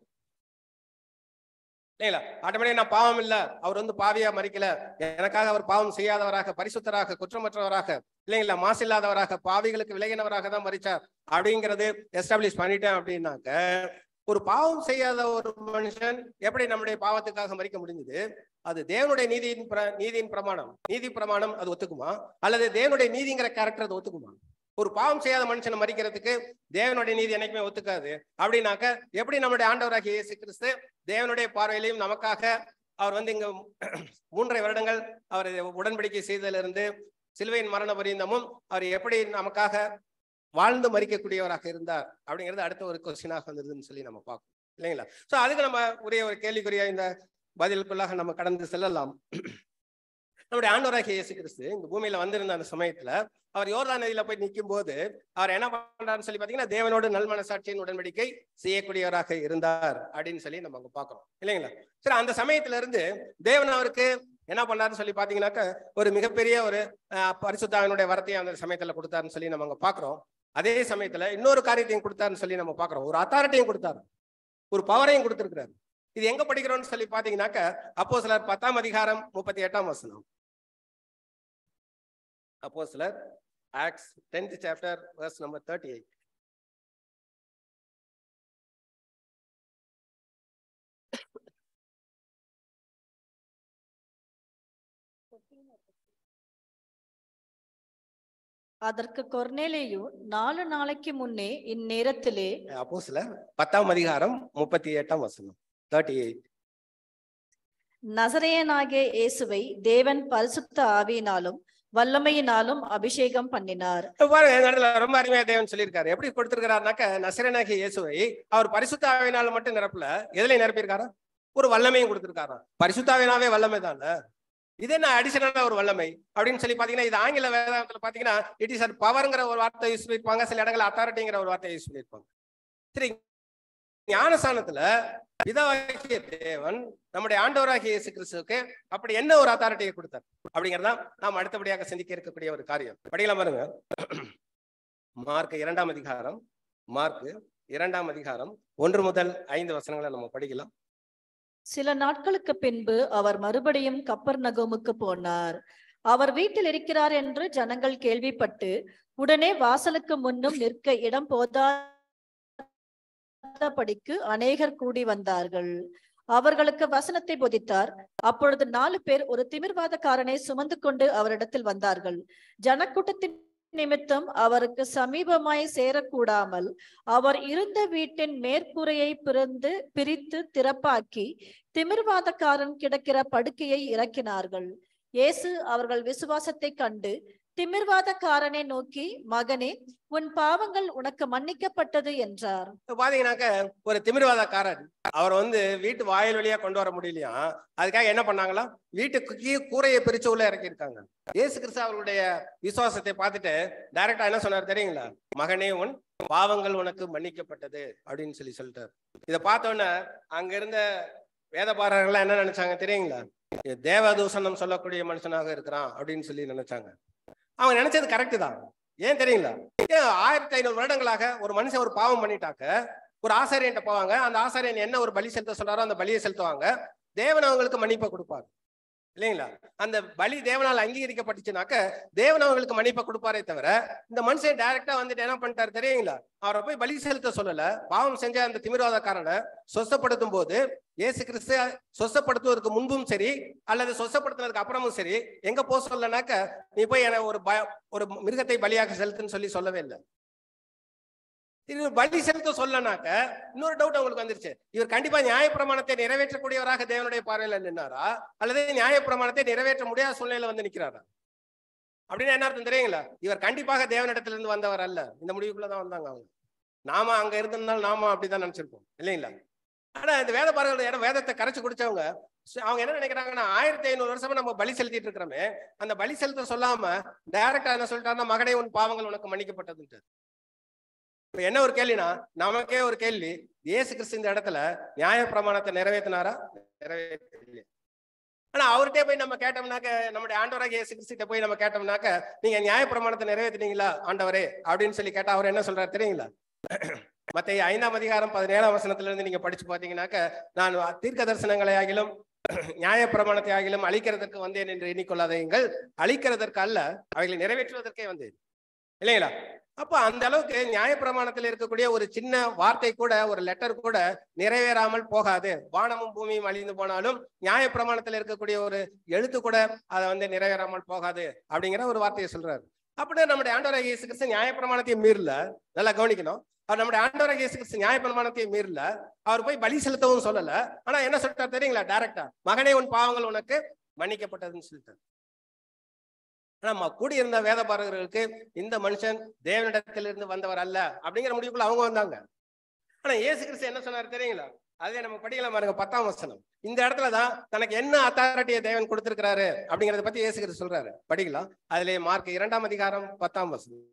இல்லைங்களா ஆட்டோமேட்டிக் நான் பாவம் இல்ல அவர் வந்து பாவியா மறிக்கல எனக்காக அவர் பாவம் செய்யாதவராக பரிசுத்தராக குற்றமற்றவராக இல்லைங்களா மாசில்லாதவராக பாவிகளுக்கு விலகினவராக தான் மறிச்சார் அப்படிங்கிறது எஸ்டாப்ளிஷ் பண்ணிட்டேன் அப்படின்னாக்க ஒரு பாவம் செய்யாத ஒரு மனுஷன் எப்படி நம்முடைய பாவத்துக்காக மறிக்க முடிஞ்சது அது தேவனுடைய நீதியின் பிர- நீதியின் பிரமாணம் நீதி பிரமாணம் அது ஒத்துக்குமா அல்லது தேவனுடைய நீதிங்கிற கேரக்டர் அது ஒத்துக்குமா ஒரு பாவம் செய்யாத மனுஷனை மறிக்கிறதுக்கு தேவனுடைய நீதி என்னைக்குமே ஒத்துக்காது அப்படின்னாக்க எப்படி நம்முடைய ஆண்டவராகிய இயேசு கிறிஸ்து தேவனுடைய பார்வையிலையும் நமக்காக அவர் வந்து இங்க மூன்றரை வருடங்கள் அவர் உடன்படிக்கை செய்ததிலிருந்து சிலுவையின் மரண பரியந்தமும் அவர் எப்படி நமக்காக வாழ்ந்து மறிக்கக்கூடியவராக இருந்தார் அப்படிங்கிறது அடுத்த ஒரு கொஸ்டினாக வந்ததுன்னு சொல்லி நம்ம பார்க்கணும் இல்லைங்களா சோ அதுக்கு நம்ம உரிய ஒரு கேள்விக்குரிய இந்த பதிலுக்குள்ளாக நம்ம கடந்து செல்லலாம் நம்முடைய ஆண்டவராகிய இயேசு கிறிஸ்து இந்த பூமியில வந்திருந்த அந்த சமயத்துல அவர் யோர்தான் நதியில போய் நிற்கும் போது அவர் என்ன பண்றாருன்னு சொல்லி பாத்தீங்கன்னா தேவனோடு நல் மனசாட்சியின் உடன்படிக்கை செய்யக்கூடியவராக இருந்தார் அப்படின்னு சொல்லி நம்ம அங்க பாக்குறோம் இல்லைங்களா சரி அந்த சமயத்துல இருந்து தேவன் அவருக்கு என்ன பண்ணாருன்னு சொல்லி பாத்தீங்கன்னாக்க ஒரு மிகப்பெரிய ஒரு அஹ், பரிசுத்தாவினுடைய வரத்தையும் அந்த சமயத்துல கொடுத்தாருன்னு சொல்லி நம்ம அங்க பாக்குறோம் அதே சமயத்துல இன்னொரு காரியத்தையும் கொடுத்தாருன்னு சொல்லி நம்ம பாக்குறோம் ஒரு அத்தாரிட்டியும் கொடுத்தாரு ஒரு பவரையும் கொடுத்திருக்கிறாரு இது எங்க படிக்கிறோம்னு சொல்லி பாத்தீங்கன்னாக்க அப்போ சிலர் பத்தாம் அதிகாரம் முப்பத்தி எட்டாம் வசனம் அப்போ சிலர் Acts tenth chapter verse number thirty eight அதற்கு கொர்நேலேயு நாலு நாளைக்கு முன்னே இந்நேரத்திலே அப்போ சிலர் பத்தாம் அதிகாரம் முப்பத்தி எட்டாம் வசனம் தேர்ட்டி எயிட் நசரேயனாகிய இயேசுவை தேவன் பரிசுத்த ஆவியினாலும் வல்லமையினாலும் அபிஷேகம் பண்ணினார் பாருங்க இந்த இடத்துல ரொம்ப அருமையா தேவன் சொல்லியிருக்காரு எப்படி கொடுத்திருக்கிறாருனாக்க நசிரனாகிய இயேசுவை அவர் பரிசுத்தாவினால மட்டும் நிரப்பல எதுல நிரப்பியிருக்காரா ஒரு வல்லமையும் கொடுத்திருக்காராம் பரிசுத்தாவினாவே வல்லமை தானே இது என்ன அடிஷனலா ஒரு வல்லமை அப்படின்னு சொல்லி பாத்தீங்கன்னா இது ஆங்கில வேதாந்தத்துல பாத்தீங்கன்னா இட் இஸ் பவர்ங்கிற ஒரு வார்த்தை யூஸ் பண்ணிருப்பாங்க சில இடங்கள் அத்தாரிட்டிங்கிற ஒரு வார்த்தை யூஸ் பண்ணிருப்பாங்க சரி ஞானஸ்தானத்துல பிதாவாகிய தேவன் நம்முடைய ஆண்டவராகிய இயேசு கிறிஸ்துவுக்கு அப்படி என்ன ஒரு அத்தாரிட்டியை கொடுத்தார் அப்படிங்கறதா நாம் அடுத்தபடியாக சிந்திக்க இருக்கக்கூடிய ஒரு காரியம் படிக்கலாம் பாருங்க மார்க் இரண்டாம் அதிகாரம் மார்க் இரண்டாம் அதிகாரம் ஒன்று முதல் ஐந்து வசனங்களை நம்ம படிக்கலாம் சில நாட்களுக்கு பின்பு அவர் மறுபடியும் கப்பர் நகோமுக்கு போனார் அவர் வீட்டில் இருக்கிறார் என்று ஜனங்கள் கேள்விப்பட்டு உடனே வாசலுக்கு முன்னும் நிற்க இடம் போதாதபடிக்கு அநேகர் கூடி வந்தார்கள் அவர்களுக்கு வசனத்தை போதித்தார் அப்பொழுது நாலு பேர் ஒரு திமிர்வாதக்காரனை சுமந்து கொண்டு அவரிடத்தில் வந்தார்கள் ஜனக்கூட்டத்தின் நிமித்தம் அவருக்கு சமீபமாய் சேரக்கூடாமல் அவர் இருந்த வீட்டின் மேற்கூரையை பிறந்து பிரித்து திறப்பாக்கி திமிர்வாதக்காரன் கிடக்கிற படுக்கையை இறக்கினார்கள் இயேசு அவர்கள் விசுவாசத்தை கண்டு திமிர்வாதக்காரனை நோக்கி மகனே உன் பாவங்கள் உனக்கு மன்னிக்கப்பட்டது என்றார் இப்ப பாத்தீங்கன்னாக்க ஒரு திமிர்வாதக்காரன் அவர் வந்து வீட்டு வாயில் வழியா கொண்டு வர முடியலையா அதுக்காக என்ன பண்ணாங்களா வீட்டுக்கு கீழ் கூரையை பிரிச்சு உள்ள இறக்கியிருக்காங்க இயேசு கிறிஸ்து அவருடைய விசுவாசத்தை பார்த்துட்டு டைரக்டா என்ன சொன்னார் தெரியுங்களா மகனே உன் பாவங்கள் உனக்கு மன்னிக்கப்பட்டது அப்படின்னு சொல்லி சொல்லிட்டார் இதை பார்த்த உடனே அங்க இருந்த வேதபாரர்கள்லாம் என்ன நினைச்சாங்க தெரியுங்களா இது தேவதூஷணம் சொல்லக்கூடிய மனுஷனாக இருக்கிறான் அப்படின்னு சொல்லி நினைச்சாங்க அவங்க நினைச்சது கரெக்ட் தான் ஏன் தெரியுங்களா ஏன் ஆயிரத்தி ஐநூறு வருடங்களாக ஒரு மனுஷன் ஒரு பாவம் பண்ணிட்டாக்க ஒரு ஆசாரியன்ட்ட போவாங்க அந்த ஆசாரியன் என்ன ஒரு பலி செலுத்த சொல்றாரோ அந்த பலியை செலுத்துவாங்க தேவன் அவங்களுக்கு மன்னிப்பை கொடுப்பார் இல்லைங்களா அந்த பலி தேவனால் அங்கீகரிக்கப்பட்டுச்சுனாக்க தேவன் அவங்களுக்கு மன்னிப்பை கொடுப்பாரே தவிர இந்த மனுஷன் டைரக்டா வந்துட்டு என்ன பண்ணிட்டாரு தெரியுங்களா அவரை போய் பலி செலுத்த சொல்லல பாவம் செஞ்ச அந்த திமிர்வாதக்காரனை சொசப்படுத்தும் போது இயேசு கிறிஸ்து சொசப்படுத்துவதற்கு முன்பும் சரி அல்லது சொசப்படுத்தினதுக்கு அப்புறமும் சரி எங்க போக சொல்லனாக்க நீ போய் என ஒரு பய ஒரு மிருகத்தை பலியாக செலுத்துன்னு சொல்லி சொல்லவே இல்லை இது பலி செலுத்த சொல்லனாக்க இன்னொரு டவுட் உங்களுக்கு வந்துருச்சு இவர் கண்டிப்பா நியாயப்பிரமாணத்தை நிறைவேற்றக்கூடியவராக தேவனுடைய பார்வையில நின்னாரா அல்லது நியாயப்பிரமாணத்தை நிறைவேற்ற முடியாத சூழ்நிலையில வந்து நிக்கிறாரா அப்படின்னு என்ன அர்த்தம் தெரியுங்களா இவர் கண்டிப்பாக தேவனிடத்துல இருந்து வந்தவர் அல்ல இந்த முடிவுக்குள்ளதான் வந்தாங்க அவங்க நாம அங்க இருந்திருந்தாலும் நாம அப்படிதான் நினைச்சிருப்போம் இல்லைங்களா ஆனா இந்த வேத பார்வையோட இடம் வேதத்தை கரைச்சு குடிச்சவங்க ச- அவங்க என்ன நினைக்கிறாங்கன்னா ஆயிரத்தி ஐநூறு வருஷமா நம்ம பலி செலுத்திட்டு இருக்கிறோமே அந்த பலி செலுத்த சொல்லாம டைரக்டா என்ன சொல்லிட்டாருன்னா மகனே உன் பாவங்கள் உனக்கு மன்னிக்கப்பட்டதுன்ட்டு இப்ப என்ன ஒரு கேள்வினா நமக்கே ஒரு கேள்வி இயேசு கிறிஸ்து இந்த இடத்துல நியாய பிரமாணத்தை நிறைவேற்றினாரா நிறைவேற்றலையே ஆனா அவர்கிட்ட போய் நம்ம கேட்டோம்னாக்க நம்முடைய ஆண்டவராக இயேசு கிறிஸ்துட்ட போய் நம்ம கேட்டோம்னாக்க நீங்க நியாய பிரமாணத்தை நிறைவேற்றினீங்களா ஆண்டவரே அப்படின்னு சொல்லி கேட்டா அவர் என்ன சொல்றாரு தெரியுங்களா மத்திய ஐந்தாம் அதிகாரம் பதினேழாம் வசனத்துல இருந்து நீங்க படிச்சு பாத்தீங்கன்னாக்க நான் தீர்க்க தரிசனங்களை ஆகிலும் நியாய பிரமாணத்தை ஆகிலும் அழிக்கிறதற்கு வந்தேன் என்று எண்ணிக்கொள்ளாதீங்கள் அழிக்கிறதற்கு அல்ல அவைகளை நிறைவேற்றுவதற்கே வந்தேன் இல்லைங்களா அப்ப அந்த அளவுக்கு நியாயப்பிரமாணத்தில் இருக்கக்கூடிய ஒரு சின்ன வார்த்தை கூட ஒரு லெட்டர் கூட நிறைவேறாமல் போகாது வானமும் பூமியும் அழிந்து போனாலும் நியாயப்பிரமாணத்தில் இருக்கக்கூடிய ஒரு எழுத்து கூட அதை வந்து நிறைவேறாமல் போகாது அப்படிங்கிற ஒரு வார்த்தையை சொல்றாரு அப்படின்னா நம்முடைய ஆண்டவராக இயேசு கிறிஸ்து நியாயப்பிரமாணத்தையும் மீறல நல்லா கவனிக்கணும் அவர் நம்முடைய ஆண்டவராக இயேசு கிறிஸ்து நியாயப்பிரமாணத்தையும் மீறல அவர் போய் பலி செலுத்தவும் சொல்லல ஆனா என்ன சொல்லிட்டார் தெரியுங்களா டைரக்டா மகனே உன் பாவங்கள் உனக்கு மன்னிக்கப்பட்டதுன்னு சொல்லிட்டார் ஆனா கூடியிருந்த வேத பாரகர்களுக்கு இந்த மனுஷன் தேவனிடத்திலிருந்து வந்தவர் அல்ல அப்படிங்கிற முடிவுக்குள்ள அவங்க வந்தாங்க ஆனா இயேசு கிறிஸ்து என்ன சொன்னாரு தெரியுங்களா அதே நம்ம படிக்கலாம் பாருங்க பத்தாம் வசனம் இந்த இடத்துலதான் தனக்கு என்ன அத்தாரிட்டியை தேவன் கொடுத்திருக்கிறாரு அப்படிங்கறத பத்தி இயேசு கிறிஸ்து சொல்றாரு படிக்கலாம் அதுல மார்க் இரண்டாம் அதிகாரம் பத்தாம் வசனம்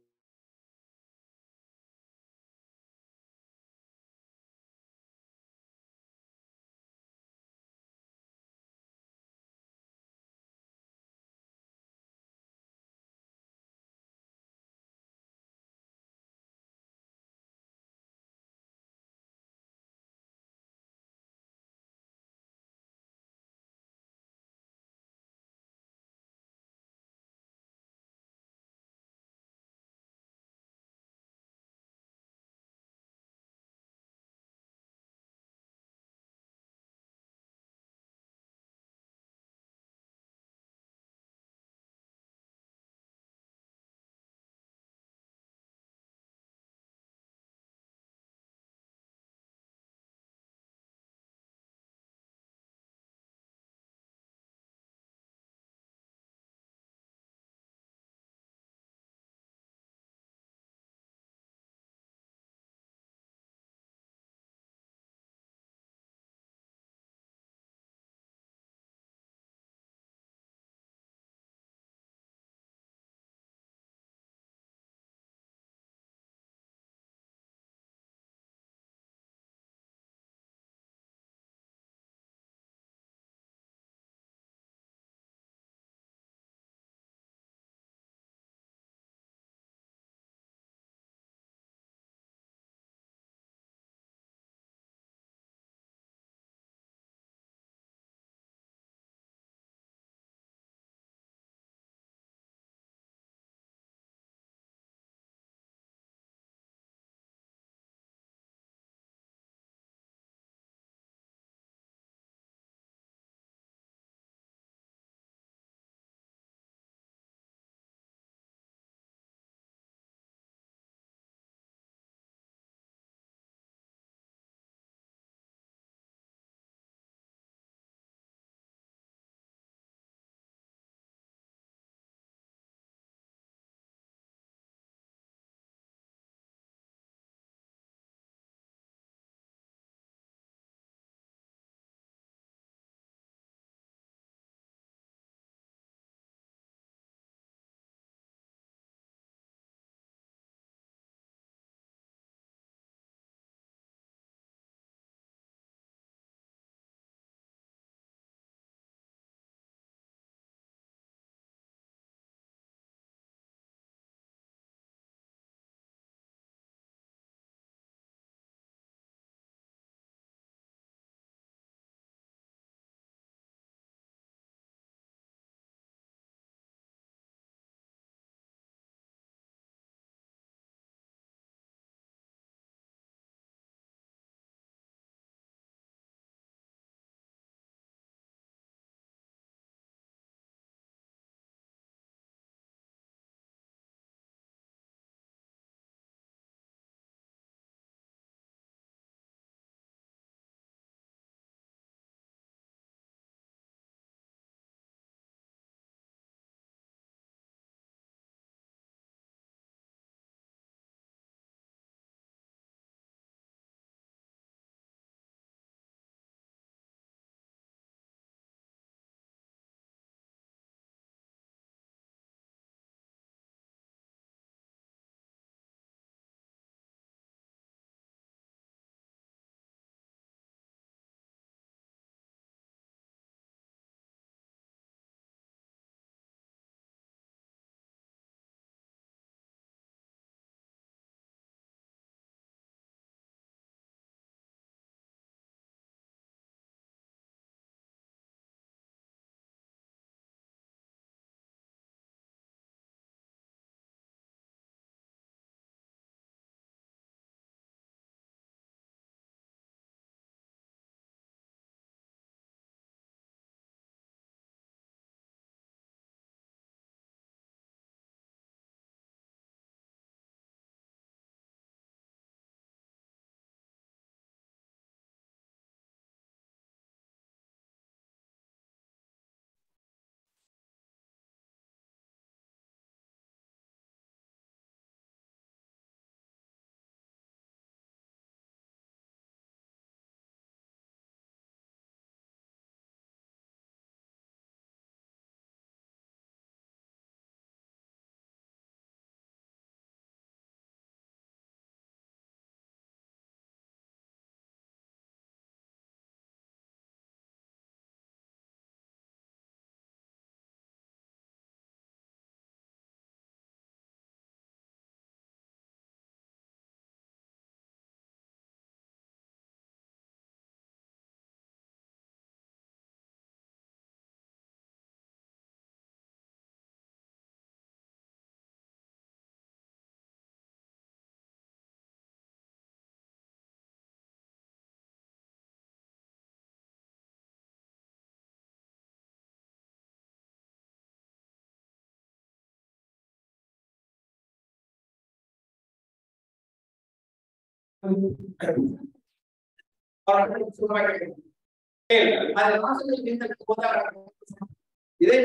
அது வாசலில் நின்ற போதாரம் இதே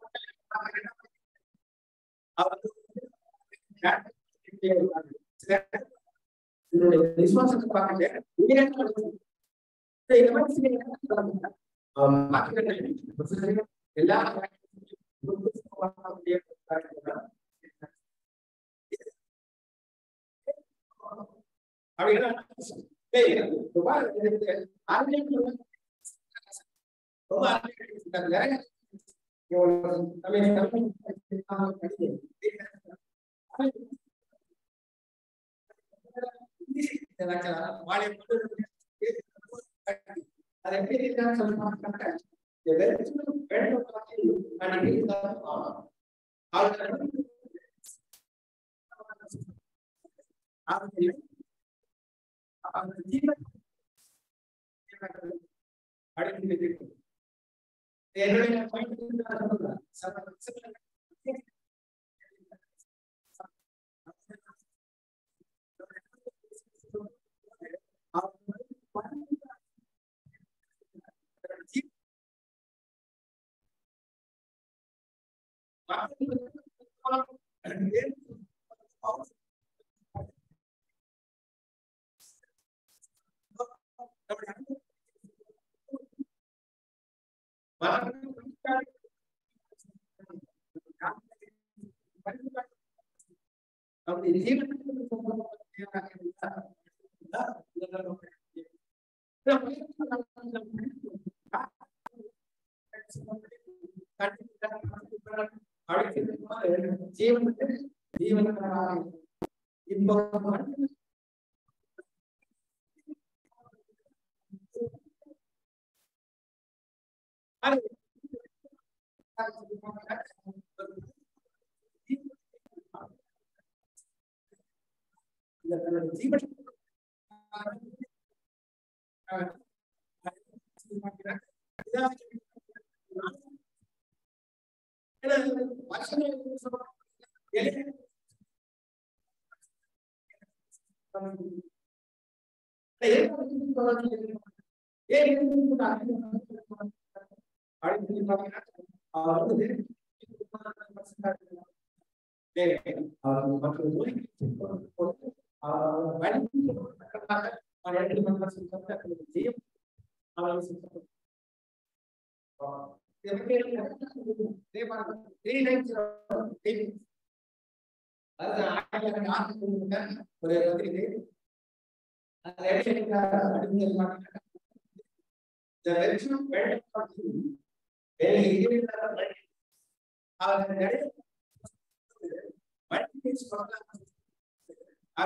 என்னுடைய விசுவாசத்தை பார்த்துட்டு இந்த மாதிரி எல்லா அப்படின்னா அது எப்படி இருக்கான்னு சொல்லுவாங்க ஜீவனுக்கு ஜீவனுக்காக இப்போ ஒரு பத்திரிகை அதுல எப்படி அடுத்த The election went for him. When he did the right, uh, that is, what is problem? Uh,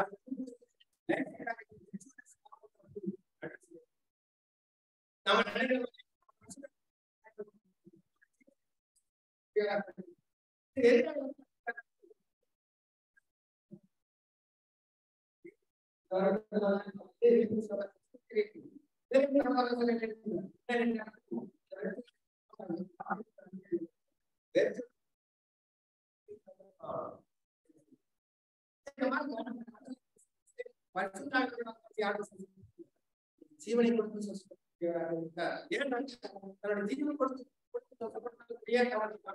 நம்ம நினைக்கிறோம் ஜீவனை கொடுத்து ஏன்னா தன்னோட ஜீவனை கொடுத்து கொடுத்து பிரியா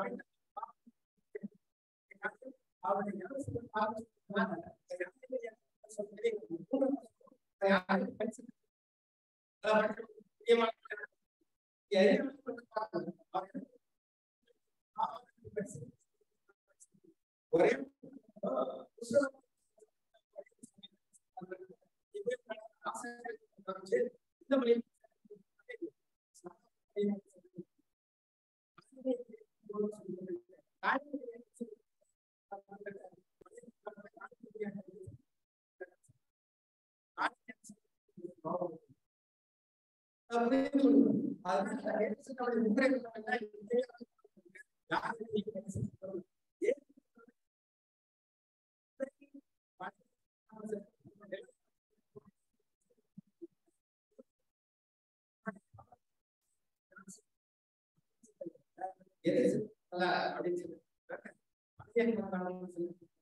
அவருடைய ஒரே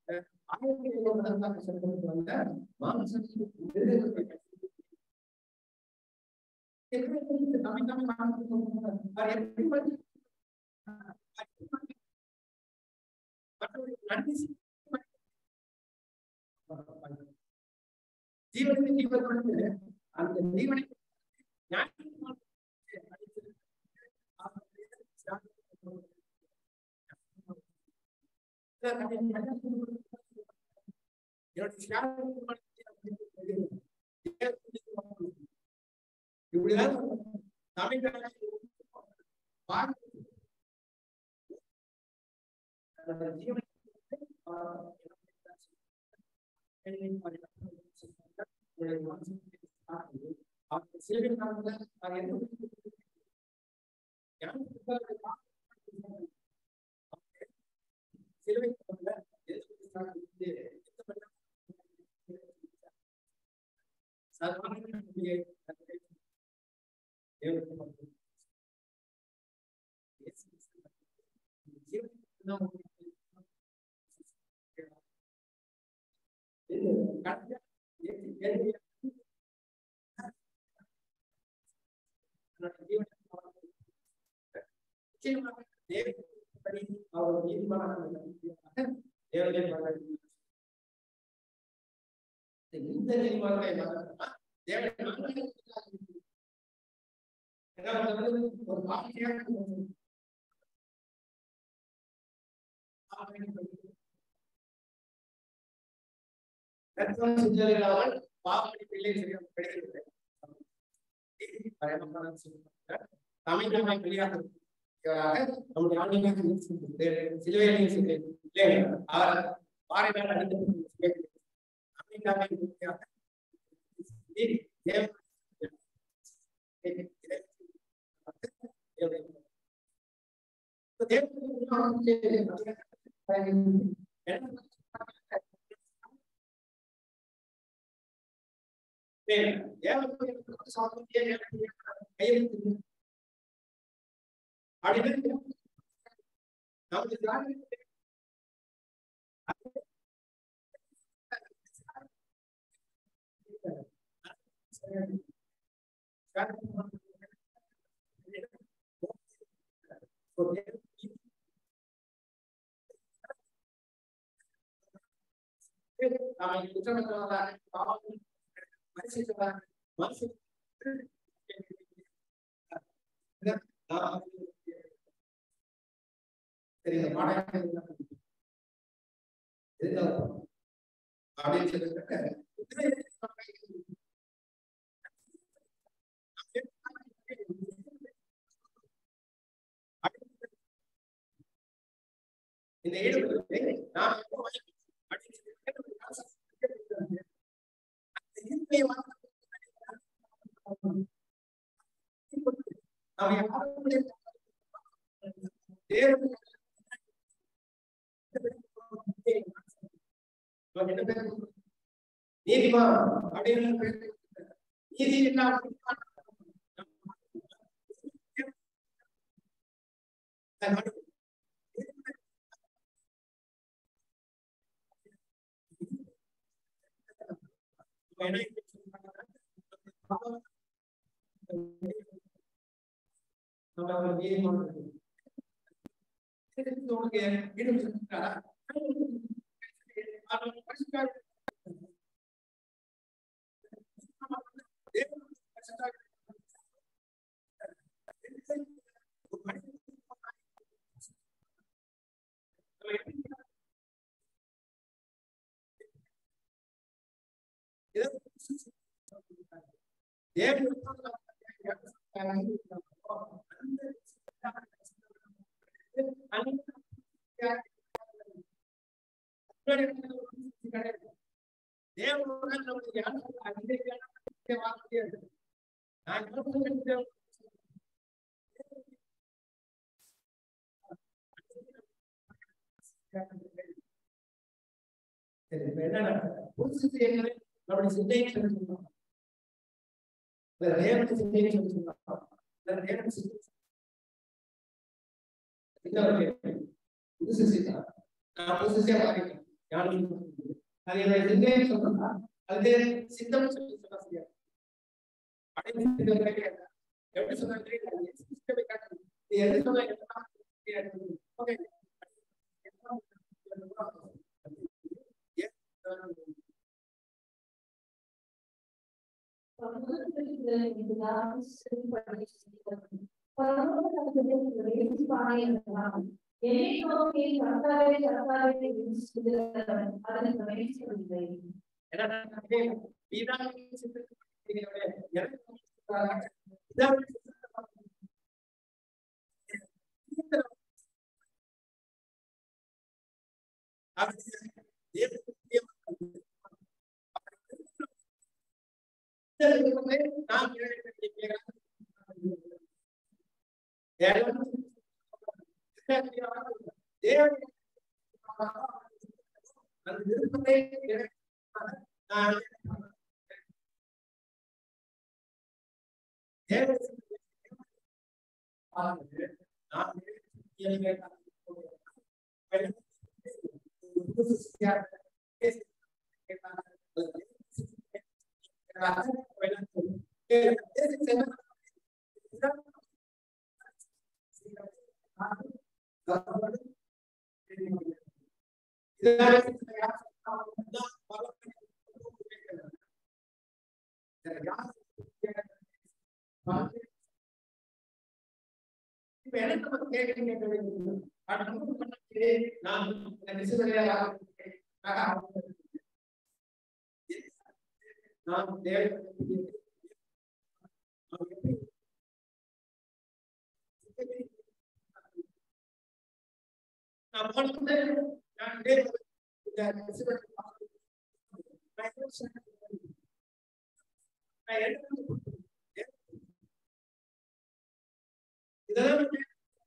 ஆயிரத்தி எழுநூறு வருடங்களாக சொல்லப்பட்டு வந்த மாம்சத்தின் மிருகத்தை பற்றி எப்படி இருக்கு? தமிழ் தமிழ் மாநிலத்தில் அவர் எப்படி வந்து மற்றவர்களுக்கு நன்றி செய்ய ஜீவனுக்கு ஜீவன் வந்து அந்த ஜீவனை ஞானத்தினால் இப்படிதான் தமிழ் ஜீவனை அவர் நீதிமான தேவனே இந்த நீதிமான தேவனை என்ன பண்றது ஒரு பாக்கியாக ரத்தம் சிந்தலாமல் பாவமணி பிள்ளை சரியாக கிடைக்கிறது தமிழ்நாட்டை வெளியாக நம்முடைய ஆன்மீக சிலுவையிலையும் இல்லை அவர் பாறை மேல அடித்து தமிழ்நாட்டை வெளியாக தேவ நாம குற்றமற்றவர்களாக பாவம் மனுஷர்களாக மனுஷ சரி இந்த பாடம் அப்படின்னு சொல்லிட்டு இந்த ஈடுபடுவதை நாம் எப்போ அப்படின்னு சொல்லிட்டு அந்த இயற்கை வாழ்க்கை நாம் யாருடைய தேவன் நீதிமா அப்படின்னு நீதி இல்லாம தேவனுடன் நம்முடைய அங்கீகரிக்க வார்த்தை நான் சரி இப்ப என்ன புதுசு என்ன நம்முடைய சிந்தையை சொல்லி சொன்னோம் இல்ல தேவனுடைய சிந்தையை சொல்லி சொன்னோம் இல்ல தேவனுடைய சிந்தை என்ன ஒரு புதுசு சித்தா நான் புதுசா மாறிட்டேன் ஞானம் அது என்னுடைய சிந்தனை சொன்னா அது சித்தம் சொல்லி சொன்னா சரியா அடைந்து சிந்தனை கிடையாது. எப்படி சொன்னா தெரியாது. சிஸ்டமை காட்டணும். இது எது சொன்னா என்ன தெரியாது. ஓகே. ஏன்னா நீதான் சிந்தனை எனக்கு இதான் இப்ப எனக்கு நம்ம கேட்கறீங்க நான் நான் தேவை நான் போனது நான் தேவை இந்த நான் எடுத்து இதெல்லாம் வந்து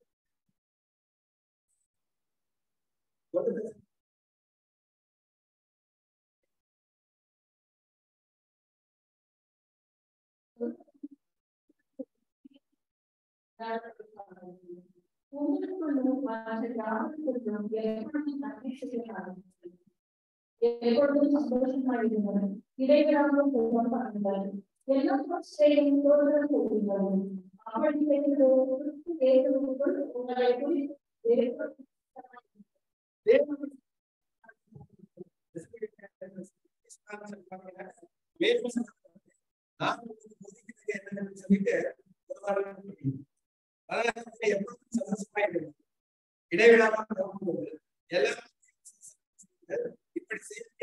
ஒரு எப்பொழுதும் சந்தோஷமாயிருந்தனர் இடைவிடாமல் செல்வம் பண்ணுங்கள் எல்லாம் செய்யும் தோழர்கள் செய்யுங்கள் அப்படி செய்ததோடு தேர்வுக்குள் உங்களை குறித்து இடைவிடாமல் எல்லாம் இப்படி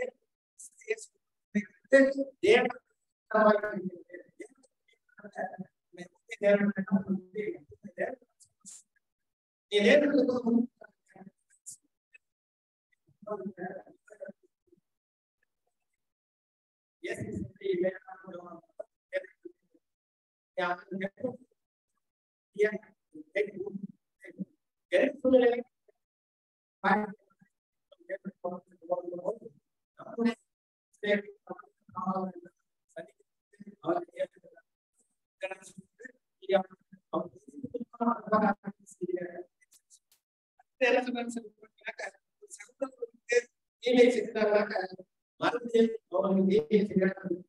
மறுபடியும்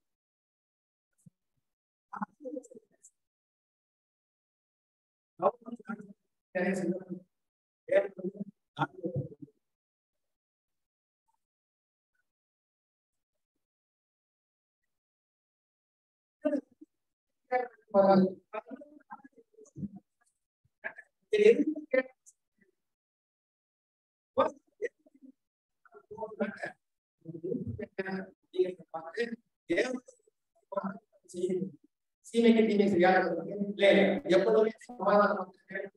சீமைக்கு தீமை செய்யாத இல்லை எப்பொழுதுமே சமாதானம்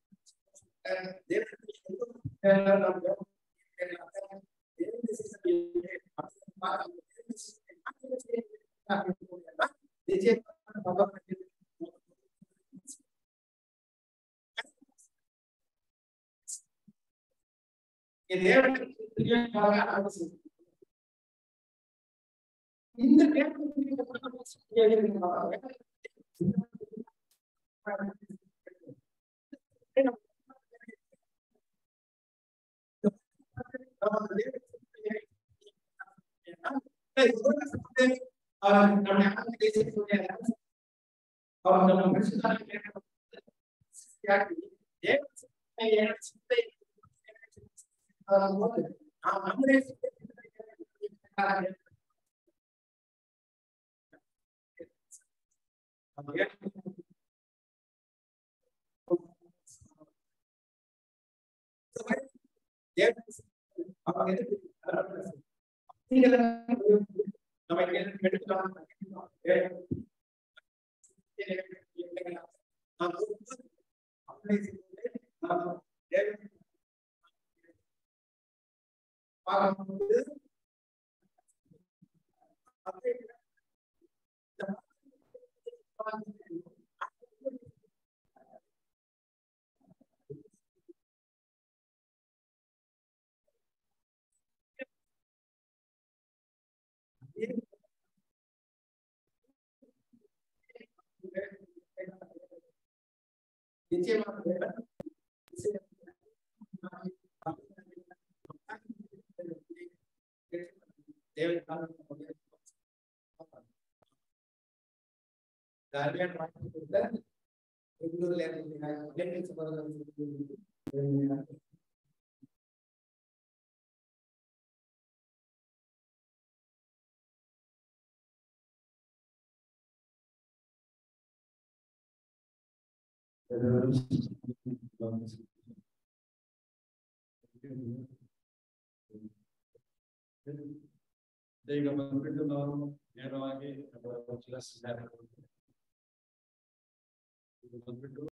இந்த எவ்வளவு கஷ்டப்பட்டு அவர் நம்முடைய ஆத்ம தேசியத்துடைய அவர் நம்ம மனுஷனாக யாருக்கு தேவ சிந்தை, என்னோட சிந்தை போது நாம் நம்முடைய சிந்தை பார்க்கும்போது நிச்சயமாக அருமையான வாய்ப்பு கொடுத்த பெங்களூர்ல இருந்து சகோதரர் ಈಗ ಬಂದ್ಬಿಟ್ಟು ನಾವು ನೇರವಾಗಿ ಬಂದ್ಬಿಟ್ಟು